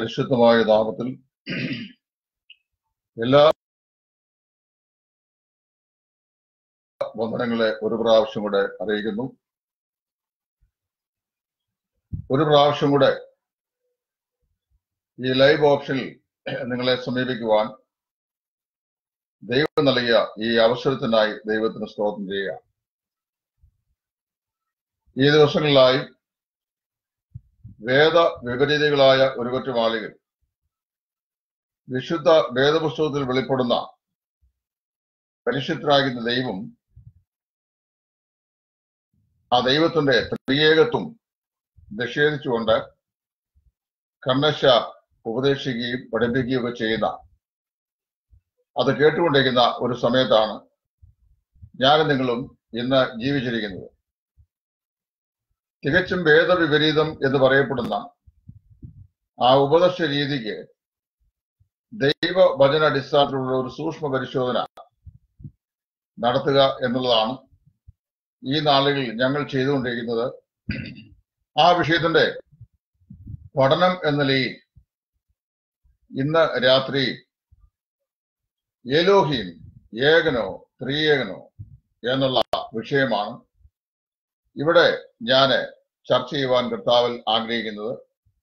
പരിശുദ്ധമായ നാമത്തിൽ എല്ലാ വന്ദനങ്ങളെ ഒരു പ്രാവശ്യം കൂടെ അറിയിക്കുന്നു ഒരു പ്രാവശ്യം കൂടെ ഈ ലൈവ് ഓപ്ഷനിൽ നിങ്ങളെ സമീപിക്കുവാൻ ദൈവം നൽകിയ ഈ അവസരത്തിനായി ദൈവത്തിന് സ്തോത്രം ചെയ്യുക ഈ ദിവസങ്ങളിലായി വേദ വിപരീതങ്ങളായ ഒരു പറ്റം ആളുകൾ വിശുദ്ധ വേദപുസ്തകത്തിൽ വെളിപ്പെടുന്ന പരിശുദ്ധരാകുന്ന ദൈവം ആ ദൈവത്തിന്റെ ത്രിയേകത്വം നിഷേധിച്ചുകൊണ്ട് കണ്ണശ ഉപദേശിക്കുകയും പഠിപ്പിക്കുകയും ഒക്കെ ചെയ്യുന്ന അത് കേട്ടുകൊണ്ടിരിക്കുന്ന ഒരു സമയത്താണ് ഞാനും നിങ്ങളും ഇന്ന് ജീവിച്ചിരിക്കുന്നത് തികച്ചും വേദവിപരീതം എന്ന് പറയപ്പെടുന്ന ആ ഉപദേശ രീതിക്ക് ദൈവ വചന അടിസ്ഥാനത്തിലുള്ള ഒരു സൂക്ഷ്മ പരിശോധന നടത്തുക എന്നുള്ളതാണ് ഈ നാളുകളിൽ ഞങ്ങൾ ചെയ്തുകൊണ്ടിരിക്കുന്നത് ആ വിഷയത്തിന്റെ പഠനം എന്ന നിലയിൽ ഇന്ന് രാത്രി ഏലോഹിയും ഏകനോ ത്രിയേകനോ എന്നുള്ള വിഷയമാണ് ഇവിടെ ഞാൻ ചർച്ച ചെയ്യുവാൻ കർത്താവിൽ ആഗ്രഹിക്കുന്നത്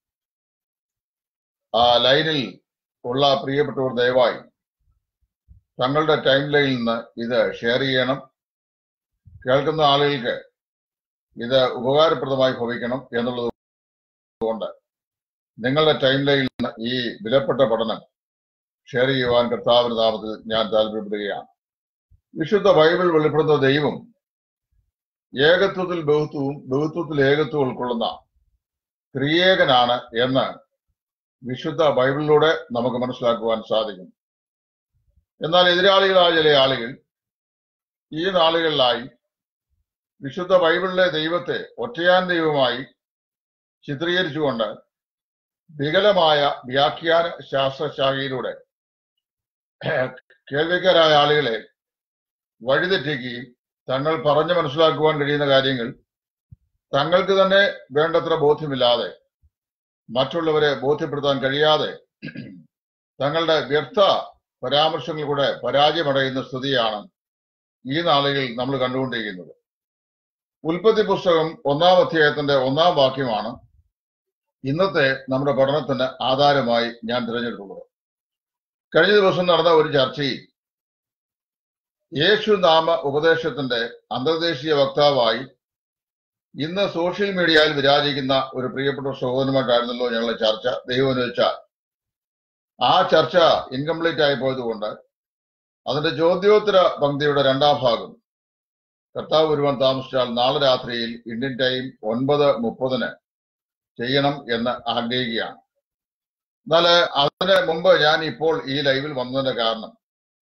ആ ലൈനിൽ ഉള്ള പ്രിയപ്പെട്ടവർ ദയവായി തങ്ങളുടെ ടൈം ലൈനിൽ നിന്ന് ഇത് ഷെയർ ചെയ്യണം കേൾക്കുന്ന ആളുകൾക്ക് ഇത് ഉപകാരപ്രദമായി ഭവിക്കണം എന്നുള്ളത് കൊണ്ട് നിങ്ങളുടെ ടൈം ലൈനിൽ നിന്ന് ഈ വിലപ്പെട്ട പഠനം ഷെയർ ചെയ്യുവാൻ കർത്താവിന്റെ നാമത്തിൽ ഞാൻ താല്പര്യപ്പെടുകയാണ് വിശുദ്ധ ബൈബിൾ വെളിപ്പെടുന്ന ദൈവം ഏകത്വത്തിൽ ബഹുത്വവും ബഹുത്വത്തിൽ ഏകത്വം ഉൾക്കൊള്ളുന്ന ത്രിയേകനാണ് എന്ന് വിശുദ്ധ ബൈബിളിലൂടെ നമുക്ക് മനസ്സിലാക്കുവാൻ സാധിക്കും എന്നാൽ എതിരാളികളായ ചില ആളുകൾ ഈ നാളുകളിലായി വിശുദ്ധ ബൈബിളിലെ ദൈവത്തെ ഒറ്റയാൻ ദൈവമായി ചിത്രീകരിച്ചുകൊണ്ട് വികലമായ വ്യാഖ്യാന ശാസ്ത്രശാഖയിലൂടെ കേൾവിക്കാരായ ആളുകളെ വഴിതെറ്റിക്കുകയും തങ്ങൾ പറഞ്ഞു മനസ്സിലാക്കുവാൻ കഴിയുന്ന കാര്യങ്ങൾ തങ്ങൾക്ക് തന്നെ വേണ്ടത്ര ബോധ്യമില്ലാതെ മറ്റുള്ളവരെ ബോധ്യപ്പെടുത്താൻ കഴിയാതെ തങ്ങളുടെ വ്യർത്ഥ പരാമർശങ്ങൾ കൂടെ പരാജയമടയുന്ന സ്ഥിതിയാണ് ഈ നാളുകളിൽ നമ്മൾ കണ്ടുകൊണ്ടിരിക്കുന്നത് ഉൽപ്പത്തി പുസ്തകം ഒന്നാം അധ്യായത്തിന്റെ ഒന്നാം വാക്യമാണ് ഇന്നത്തെ നമ്മുടെ പഠനത്തിന് ആധാരമായി ഞാൻ തിരഞ്ഞെടുത്തുള്ളത് കഴിഞ്ഞ ദിവസം നടന്ന ഒരു ചർച്ചയിൽ യേശു നാമ ഉപദേശത്തിന്റെ അന്തർദേശീയ വക്താവായി ഇന്ന് സോഷ്യൽ മീഡിയയിൽ വിരാജിക്കുന്ന ഒരു പ്രിയപ്പെട്ട സഹോദരമായിട്ടായിരുന്നല്ലോ ഞങ്ങളുടെ ചർച്ച ദൈവം വെച്ചാൽ ആ ചർച്ച ഇൻകംപ്ലീറ്റ് ആയി പോയതുകൊണ്ട് അതിന്റെ ചോദ്യോത്തര പങ്ക്തിയുടെ രണ്ടാം ഭാഗം കർത്താവ് വരുവാൻ താമസിച്ചാൽ നാളെ രാത്രിയിൽ ഇന്ത്യൻ ടൈം ഒൻപത് മുപ്പതിന് ചെയ്യണം എന്ന് ആഗ്രഹിക്കുകയാണ് എന്നാൽ അതിന് മുമ്പ് ഞാൻ ഇപ്പോൾ ഈ ലൈവിൽ വന്നതിന്റെ കാരണം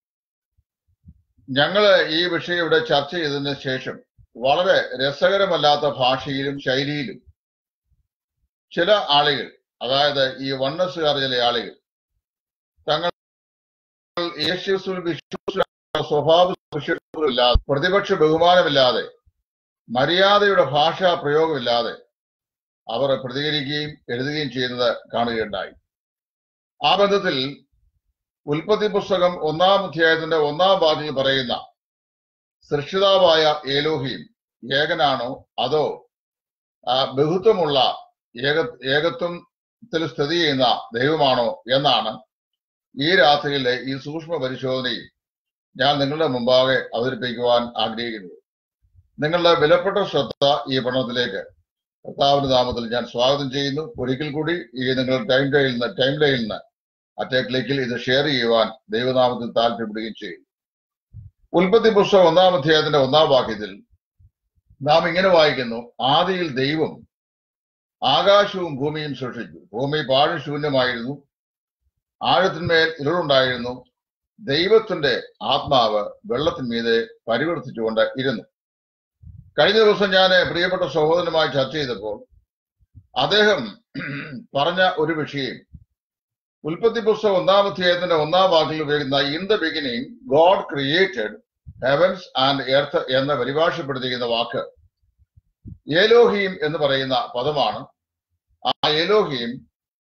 ഞങ്ങള് ഈ വിഷയം ഇവിടെ ചർച്ച ചെയ്തതിന് ശേഷം വളരെ രസകരമല്ലാത്ത ഭാഷയിലും ശൈലിയിലും ചില ആളുകൾ അതായത് ഈ വണ്ണസുകാർ ചില ആളുകൾ തങ്ങൾ യേശുവിൽ വിശ്വസിച്ച സ്വഭാവ സവിശേഷതകളില്ലാതെ പ്രതിപക്ഷ ബഹുമാനമില്ലാതെ മര്യാദയുടെ ഭാഷാ പ്രയോഗമില്ലാതെ അവർ പ്രതികരിക്കുകയും എഴുതുകയും ചെയ്യുന്നത് കാണുകയുണ്ടായി ആ ബന്ധത്തിൽ ഉൽപ്പത്തി പുസ്തകം ഒന്നാം അധ്യായത്തിന്റെ ഒന്നാം ഭാഗത്തിൽ പറയുന്ന സൃഷ്ടിതാവായ ഏലോഹിയും ഏകനാണോ അതോ ബഹുത്വമുള്ള ഏക ഏകത്വത്തിൽ സ്ഥിതി ചെയ്യുന്ന ദൈവമാണോ എന്നാണ് ഈ രാത്രിയിലെ ഈ സൂക്ഷ്മ പരിശോധനയിൽ ഞാൻ നിങ്ങളുടെ മുമ്പാകെ അവതരിപ്പിക്കുവാൻ ആഗ്രഹിക്കുന്നത് നിങ്ങളുടെ വിലപ്പെട്ട ശ്രദ്ധ ഈ പഠനത്തിലേക്ക് കർത്താവിന്റെ നാമത്തിൽ ഞാൻ സ്വാഗതം ചെയ്യുന്നു ഒരിക്കൽ കൂടി ഈ നിങ്ങളുടെ ടൈം ലൈനിൽ നിന്ന് ടൈം ലൈനിൽ നിന്ന് അറ്റേ ക്ലിക്കിൽ ഇത് ഷെയർ ചെയ്യുവാൻ ദൈവനാമത്തിൽ താല്പര്യപ്പെടുകയും ചെയ്യും ഉൽപ്പത്തി പുസ്തകം ഒന്നാം അധ്യായത്തിന്റെ ഒന്നാം വാക്യത്തിൽ നാം ഇങ്ങനെ വായിക്കുന്നു ആദിയിൽ ദൈവം ആകാശവും ഭൂമിയും സൃഷ്ടിച്ചു ഭൂമി പാഴും ശൂന്യമായിരുന്നു ആഴത്തിന്മേൽ ഇരുളുണ്ടായിരുന്നു ദൈവത്തിന്റെ ആത്മാവ് വെള്ളത്തിന്മീതെ പരിവർത്തിച്ചുകൊണ്ട് ഇരുന്നു കഴിഞ്ഞ ദിവസം ഞാൻ പ്രിയപ്പെട്ട സഹോദരനുമായി ചർച്ച ചെയ്തപ്പോൾ അദ്ദേഹം പറഞ്ഞ ഒരു വിഷയം ഉൽപ്പത്തി പുസ്തകം ഒന്നാം അധ്യായത്തിന്റെ ഒന്നാം വാക്കിൽ ഉപയോഗിക്കുന്ന in the beginning God created heavens and earth എന്ന് പരിഭാഷപ്പെടുത്തിയിരിക്കുന്ന വാക്ക് ഏലോഹീം എന്ന് പറയുന്ന പദമാണ് ആ ഏലോഹീം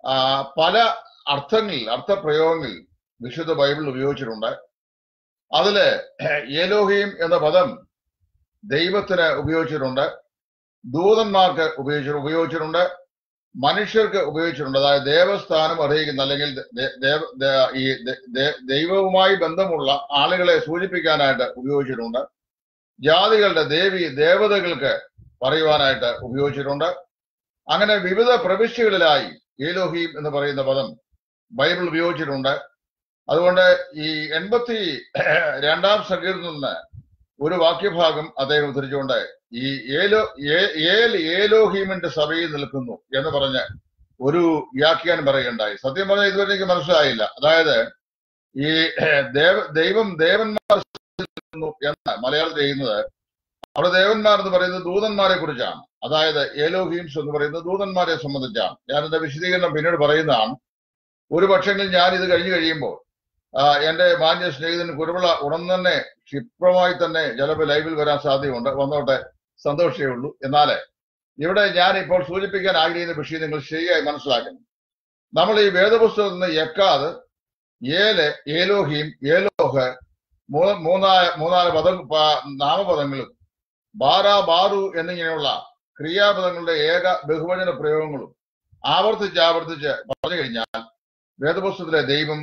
ആ, പല അർത്ഥങ്ങളിൽ അർത്ഥപ്രയോഗങ്ങളിൽ വിശുദ്ധ ബൈബിൾ ഉപയോഗിച്ചിട്ടുണ്ട് അതില് ഏലോഹീം എന്ന പദം ദൈവത്തിന് ഉപയോഗിച്ചിട്ടുണ്ട് ദൂതന്മാർക്ക് ഉപയോഗിച്ചു ഉപയോഗിച്ചിട്ടുണ്ട് മനുഷ്യർക്ക് ഉപയോഗിച്ചിട്ടുണ്ട് അതായത് ദേവസ്ഥാനം അറിയിക്കുന്ന അല്ലെങ്കിൽ ദേ- ദേവ- ദേ- ഈ ദേ- ദേ- ദൈവവുമായി ബന്ധമുള്ള ആളുകളെ സൂചിപ്പിക്കാനായിട്ട് ഉപയോഗിച്ചിട്ടുണ്ട് ജാതികളുടെ ദേവി ദേവതകൾക്ക് പറയുവാനായിട്ട് ഉപയോഗിച്ചിട്ടുണ്ട് അങ്ങനെ വിവിധ പ്രവിശ്യകളിലായി ഏലോഹീം എന്ന് പറയുന്ന പദം ബൈബിൾ ഉപയോഗിച്ചിട്ടുണ്ട് അതുകൊണ്ട് ഈ എൺപത്തി രണ്ടാം സങ്കീർത്തിൽ നിന്ന് ഒരു വാക്യഭാഗം അദ്ദേഹം ഉദ്ധരിച്ചുകൊണ്ട് ഈ ഏലോ ഏ- ഏൽ ഏലോഹീമിന്റെ സഭയിൽ നിൽക്കുന്നു എന്ന് പറഞ്ഞ് ഒരു വ്യാഖ്യാനം പറയുകയുണ്ടായി സത്യം പറഞ്ഞാൽ ഇതുവരെ എനിക്ക് മനസ്സിലായില്ല അതായത് ഈ ദേവ ദൈവം ദേവന്മാർ നിൽക്കുന്നു എന്ന് മലയാളത്തിൽ ചെയ്യുന്നത് അവിടെ ദേവന്മാർ എന്ന് പറയുന്നത് ദൂതന്മാരെ കുറിച്ചാണ് അതായത് ഏലോഹീംസ് എന്ന് പറയുന്നത് ദൂതന്മാരെ സംബന്ധിച്ചാണ് ഞാൻ എന്റെ വിശദീകരണം പിന്നീട് പറയുന്നതാണ് ഒരു പക്ഷെങ്കിൽ ഞാൻ ഇത് കഴിഞ്ഞു കഴിയുമ്പോൾ ആ, എന്റെ മാന്യ സ്നേഹിതൻ കുരുവിള ഉടൻ തന്നെ ക്ഷിപ്രമായി തന്നെ ചിലപ്പോൾ ലൈവിൽ വരാൻ സാധ്യതയുണ്ട് വന്നോട്ടെ സന്തോഷമേ ഉള്ളൂ എന്നാല് ഇവിടെ ഞാൻ ഇപ്പോൾ സൂചിപ്പിക്കാൻ ആഗ്രഹിക്കുന്ന വിഷയം നിങ്ങൾ ശരിയായി മനസ്സിലാക്കണം നമ്മൾ ഈ വേദപുസ്തകത്തിൽ നിന്ന് എക്കാത് ഏല് ഏലോഹീം ഏലോഹ് മൂ- മൂന്നായ മൂന്നാല് പദ പ- നാമപദങ്ങളും ബാര ബാറു എന്നിങ്ങനെയുള്ള ക്രിയാപദങ്ങളുടെ ഏക ബഹുവചന പ്രയോഗങ്ങളും ആവർത്തിച്ച് ആവർത്തിച്ച് പറഞ്ഞു കഴിഞ്ഞാൽ വേദപുസ്തകത്തിലെ ദൈവം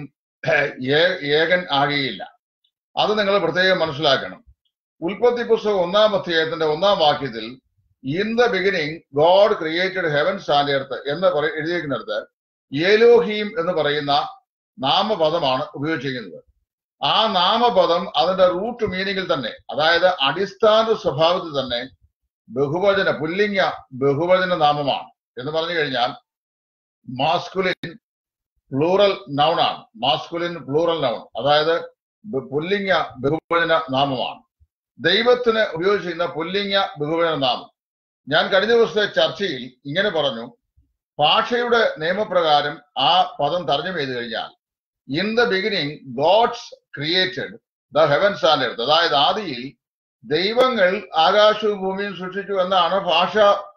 ഏ- ഏകൻ ആകുകയില്ല അത് നിങ്ങൾ പ്രത്യേകം മനസ്സിലാക്കണം ഉൽപ്പത്തി പുസ്തകം ഒന്നാം അധ്യായത്തിന്റെ ഒന്നാം വാക്യത്തിൽ in the beginning God created heavens and earth എന്ന് പറ- എഴുതിയിരിക്കുന്നിടത്ത് ഏലോഹീം എന്ന് പറയുന്ന നാമപദമാണ് ഉപയോഗിച്ചിരിക്കുന്നത് ആ നാമപദം അതിന്റെ റൂട്ട് മീനിങ്ങിൽ തന്നെ അതായത് അടിസ്ഥാന സ്വഭാവത്തിൽ തന്നെ ബഹുവചന പുല്ലിംഗ ബഹുവചന നാമമാണ് എന്ന് പറഞ്ഞു കഴിഞ്ഞാൽ മാസ്കുലിൻ പ്ലൂറൽ നൗൺ ആണ് മാസ്കുലിൻ പ്ലൂറൽ നൗൺ അതായത് ബ- പുല്ലിംഗ ബഹുവചന നാമമാണ് ദൈവത്തിന് ഉപയോഗിച്ചിരുന്ന പുല്ലിംഗ ബഹുവചന നാമം ഞാൻ കഴിഞ്ഞ ദിവസത്തെ ചർച്ചയിൽ ഇങ്ങനെ പറഞ്ഞു ഭാഷയുടെ നിയമപ്രകാരം ആ പദം തർജ്ജമ ചെയ്ത് കഴിഞ്ഞാൽ in the beginning gods created the heavens and earth അതായത് ആദിയിൽ ദൈവങ്ങൾ ആകാശവും ഭൂമിയും സൃഷ്ടിച്ചു എന്നാണ് ഭാഷ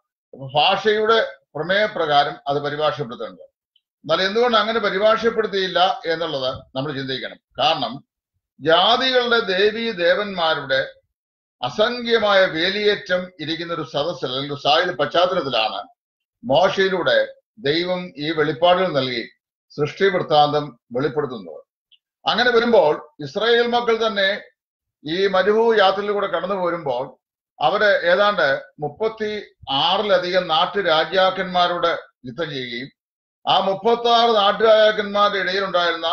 ഭാഷയുടെ പ്രമേയപ്രകാരം അത് പരിഭാഷപ്പെടുത്തേണ്ടത് എന്നാൽ എന്തുകൊണ്ട് അങ്ങനെ പരിഭാഷപ്പെടുത്തിയില്ല എന്നുള്ളത് നമ്മൾ ചിന്തിക്കണം കാരണം ജാതികളുടെ ദേവീ ദേവന്മാരുടെ അസംഖ്യമായ വേലിയേറ്റം ഇരിക്കുന്ന ഒരു സദസ്സിൽ അല്ലെങ്കിൽ ഒരു സായുധ പശ്ചാത്തലത്തിലാണ് മോശയിലൂടെ ദൈവം ഈ വെളിപ്പാടുകൾ നൽകി സൃഷ്ടി വൃത്താന്തം വെളിപ്പെടുത്തുന്നത് അങ്ങനെ വരുമ്പോൾ ഇസ്രായേൽ മക്കൾ തന്നെ ഈ മരുഭൂ യാത്രയിലൂടെ കടന്നു പോരുമ്പോൾ അവര് ഏതാണ്ട് മുപ്പത്തി ആറിലധികം നാട്ടുരാജ്യാക്കന്മാരോട് യുദ്ധം ചെയ്യുകയും ആ മുപ്പത്തി ആറ് നാട്ടുരാജാക്കന്മാരുടെ ഇടയിലുണ്ടായിരുന്ന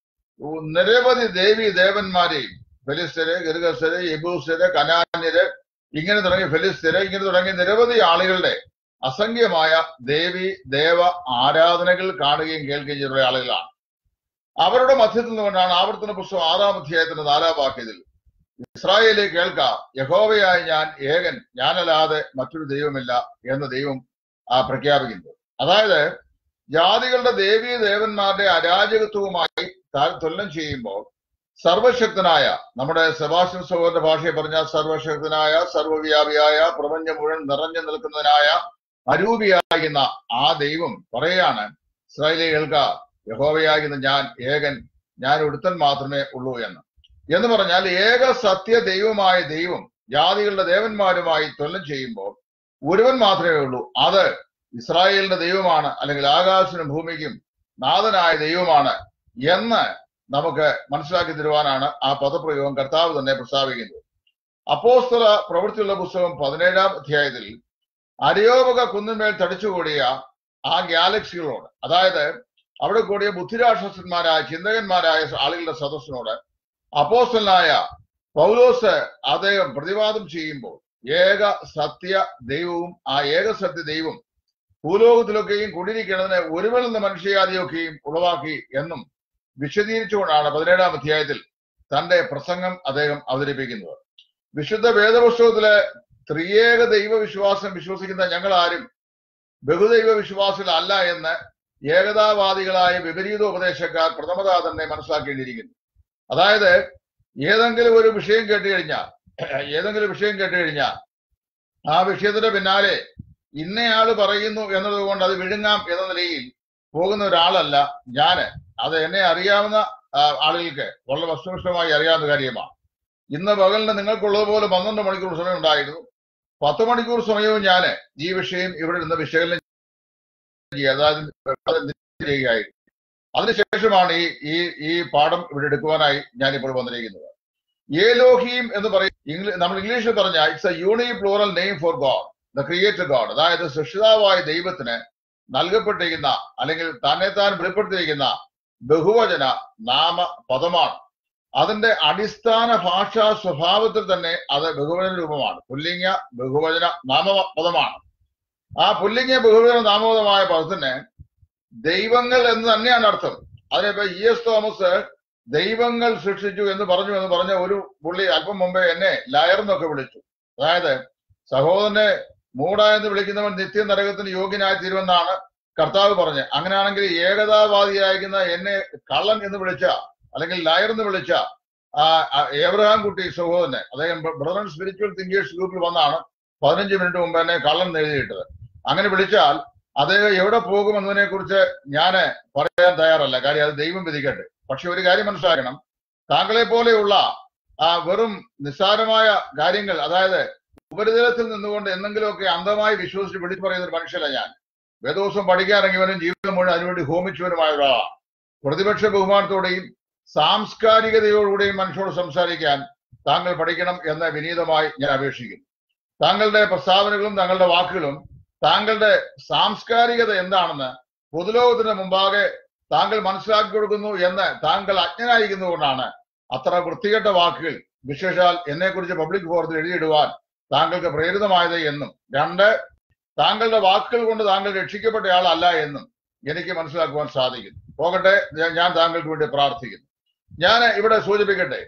നിരവധി ദേവി ദേവന്മാരെയും ഫെലിസ്തര് ഗിർഗസര് യബൂസര് കനാന്യര് ഇങ്ങനെ തുടങ്ങിയ ഫെലിസ്തര് ഇങ്ങനെ തുടങ്ങിയ നിരവധി ആളുകളുടെ അസംഖ്യമായ ദേവി ദേവ ആരാധനകൾ കാണുകയും കേൾക്കുകയും ചെയ്ത ആളുകളാണ് അവരുടെ മധ്യത്തിൽ നിന്നുകൊണ്ടാണ് ആവർത്തന പുസ്തകം ആറാം അധ്യായത്തിന്റെ നാലാം വാക്യത്തിൽ ഇസ്രായേലെ കേൾക്ക യഹോവയായ ഞാൻ ഏകൻ ഞാനല്ലാതെ മറ്റൊരു ദൈവമില്ല എന്ന് ദൈവം ആ പ്രഖ്യാപിക്കുന്നത് അതായത് ജാതികളുടെ ദേവീ ദേവന്മാരുടെ അരാജകത്വവുമായി താരതമ്യം ചെയ്യുമ്പോൾ സർവശക്തനായ നമ്മുടെ സെബാസ്റ്റ്യൻ സഹോദരന്റെ ഭാഷയെ പറഞ്ഞാൽ സർവശക്തനായ സർവവ്യാപിയായ പ്രപഞ്ചം മുഴുവൻ നിറഞ്ഞു നിൽക്കുന്നതിനായ അരൂപിയാകുന്ന ആ ദൈവം പറയാണ് ഇസ്രായേലി കേൾക്ക യഹോവയാകുന്ന ഞാൻ ഏകൻ ഞാൻ ഒരുത്തൻ മാത്രമേ ഉള്ളൂ എന്ന് എന്ന് പറഞ്ഞാൽ ഏക സത്യ ദൈവമായ ദൈവം ജാതികളുടെ ദേവന്മാരുമായി തൊല്ലം ചെയ്യുമ്പോൾ ഒരുവൻ മാത്രമേ ഉള്ളൂ അത് ഇസ്രായേലിന്റെ ദൈവമാണ് അല്ലെങ്കിൽ ആകാശനും ഭൂമിക്കും നാഥനായ ദൈവമാണ് എന്ന് നമുക്ക് മനസ്സിലാക്കി തരുവാനാണ് ആ പദപ്രയോഗം കർത്താവ് തന്നെ പ്രസ്താവിക്കുന്നത് അപ്പോസ്തല പ്രവൃത്തിയുള്ള പുസ്തകം പതിനേഴാം അധ്യായത്തിൽ അരയോപക കുന്നിന്മേൽ തടിച്ചുകൂടിയ ആ ഗാലക്സികളോട് അതായത് അവിടെ കൂടിയ ബുദ്ധിരാക്ഷസന്മാരായ ചിന്തകന്മാരായ ആളുകളുടെ സദസ്സിനോട് അപ്പോസ്റ്റലായ പൗലോസ് അദ്ദേഹം പ്രതിവാദം ചെയ്യുമ്പോൾ ഏക സത്യ ദൈവവും ആ ഏക സത്യ ദൈവം ഭൂലോകത്തിലൊക്കെയും കുടിയിരിക്കുന്നതിന് ഒരുവൻ എന്ന മനുഷ്യജാതിയൊക്കെയും ഉളവാക്കി എന്നും വിശദീകരിച്ചുകൊണ്ടാണ് പതിനേഴാം അധ്യായത്തിൽ തന്റെ പ്രസംഗം അദ്ദേഹം അവതരിപ്പിക്കുന്നത് വിശുദ്ധ വേദപുസ്തകത്തിലെ ത്രിയേക ദൈവവിശ്വാസം വിശ്വസിക്കുന്ന ഞങ്ങൾ ആരും ബഹുദൈവ വിശ്വാസികളല്ല എന്ന് ഏകതാവാദികളായ വിപരീത ഉപദേശക്കാർ പ്രഥമത തന്നെ മനസ്സിലാക്കേണ്ടിയിരിക്കുന്നു അതായത് ഏതെങ്കിലും ഒരു വിഷയം കേട്ട് കഴിഞ്ഞാൽ ഏതെങ്കിലും വിഷയം കേട്ട് കഴിഞ്ഞാൽ ആ വിഷയത്തിന്റെ പിന്നാലെ ഇന്നയാള് പറയുന്നു എന്നതുകൊണ്ട് അത് വിഴുങ്ങാം എന്ന നിലയിൽ പോകുന്ന ഒരാളല്ല ഞാന് അത് എന്നെ അറിയാവുന്ന ആ, ആളുകൾക്ക് വളരെ വസ്തുനിഷ്ഠമായി അറിയാവുന്ന കാര്യമാണ് ഇന്ന് പകലിന് നിങ്ങൾക്കുള്ളതുപോലെ പന്ത്രണ്ട് മണിക്കൂർ സമയം ഉണ്ടായിരുന്നു പത്ത് മണിക്കൂർ സമയവും ഞാൻ ഈ വിഷയം ഇവിടെ നിന്ന് വിശകലനം ചെയ്യുക അതായത് ചെയ്യുകയായിരുന്നു അതിനുശേഷമാണ് ഈ ഈ ഈ പാഠം ഇവിടെ എടുക്കുവാനായി ഞാനിപ്പോൾ വന്നിരിക്കുന്നത് ഏലോഹീം എന്ന് പറയും ഇംഗ്ലീഷ് നമ്മൾ ഇംഗ്ലീഷിൽ പറഞ്ഞ it's a uni plural name for God the creator God അതായത് സൃഷ്ടിതാവായ ദൈവത്തിന് നൽകപ്പെട്ടിരിക്കുന്ന അല്ലെങ്കിൽ തന്നെ താൻ വെളിപ്പെടുത്തിയിരിക്കുന്ന ബഹുവചന നാമ പദമാണ് അതിന്റെ അടിസ്ഥാന ഭാഷാ സ്വഭാവത്തിൽ തന്നെ അത് ബഹുവചന രൂപമാണ് പുല്ലിംഗ ബഹുവചന നാമപദമാണ് ആ പുല്ലിംഗ ബഹുവചന നാമപദമായ പദത്തിന് ദൈവങ്ങൾ എന്ന് തന്നെയാണ് അർത്ഥം അതിനിപ്പോ ഇ എസ് തോമസ് ദൈവങ്ങൾ സൃഷ്ടിച്ചു എന്ന് പറഞ്ഞു എന്ന് പറഞ്ഞ ഒരു പുള്ളി അല്പം മുമ്പേ എന്നെ ലയർ എന്നൊക്കെ വിളിച്ചു അതായത് സഹോദരനെ മൂട എന്ന് വിളിക്കുന്നവൻ നിത്യ നരകത്തിന് യോഗ്യനായി തീരുമെന്നാണ് കർത്താവ് പറഞ്ഞത് അങ്ങനെയാണെങ്കിൽ ഏകതാവാദിയായിരിക്കുന്ന എന്നെ കള്ളൻ എന്ന് വിളിച്ച അല്ലെങ്കിൽ ലയർ എന്ന് വിളിച്ച ആ ആ ഏബ്രഹാം കുട്ടി സഹോദരനെ അദ്ദേഹം ബ്രദർ സ്പിരിച്വൽ തിങ്കേഴ്സ് ഗ്രൂപ്പിൽ വന്നാണ് പതിനഞ്ച് മിനിറ്റ് മുമ്പ് എന്നെ കള്ളൻ എന്ന് എഴുതിയിട്ടത് അങ്ങനെ വിളിച്ചാൽ അദ്ദേഹം എവിടെ പോകുമെന്നതിനെ കുറിച്ച് ഞാൻ പറയാൻ തയ്യാറല്ല കാര്യം അത് ദൈവം വിധിക്കട്ടെ പക്ഷെ ഒരു കാര്യം മനസ്സിലാക്കണം താങ്കളെ പോലെയുള്ള ആ വെറും നിസ്സാരമായ കാര്യങ്ങൾ അതായത് ഉപരിതലത്തിൽ നിന്നുകൊണ്ട് എന്തെങ്കിലുമൊക്കെ അന്ധമായി വിശ്വസിച്ച് വിളിച്ചു പറയുന്ന ഒരു മനുഷ്യല്ല ഞാൻ വേദോസം പഠിക്കാൻ ഇറങ്ങിയവനും ജീവിതം മുഴുവൻ അതിനുവേണ്ടി ഹോമിച്ചവനുമായ ഒരാളാണ് പ്രതിപക്ഷ ബഹുമാനത്തോടെയും സാംസ്കാരികതയോടുകൂടിയും മനുഷ്യരോട് സംസാരിക്കാൻ താങ്കൾ പഠിക്കണം എന്ന് വിനീതമായി ഞാൻ അപേക്ഷിക്കുന്നു താങ്കളുടെ പ്രസ്താവനകളും താങ്കളുടെ വാക്കുകളും താങ്കളുടെ സാംസ്കാരികത എന്താണെന്ന് പൊതുലോകത്തിന് മുമ്പാകെ താങ്കൾ മനസ്സിലാക്കി കൊടുക്കുന്നു എന്ന് താങ്കൾ അജ്ഞനായിരിക്കുന്നതുകൊണ്ടാണ് അത്ര വൃത്തികെട്ട വാക്കുകൾ വിശേഷാൽ എന്നെക്കുറിച്ച് പബ്ലിക് ഫോറത്തിൽ എഴുതിയിടുവാൻ താങ്കൾക്ക് പ്രേരിതമായത് എന്നും രണ്ട് താങ്കളുടെ വാക്കുകൾ കൊണ്ട് താങ്കൾ രക്ഷിക്കപ്പെട്ടയാളല്ല എന്നും എനിക്ക് മനസ്സിലാക്കുവാൻ സാധിക്കുന്നു പോകട്ടെ ഞാൻ- ഞാൻ താങ്കൾക്ക് വേണ്ടി പ്രാർത്ഥിക്കുന്നു ഞാൻ ഇവിടെ സൂചിപ്പിക്കട്ടെ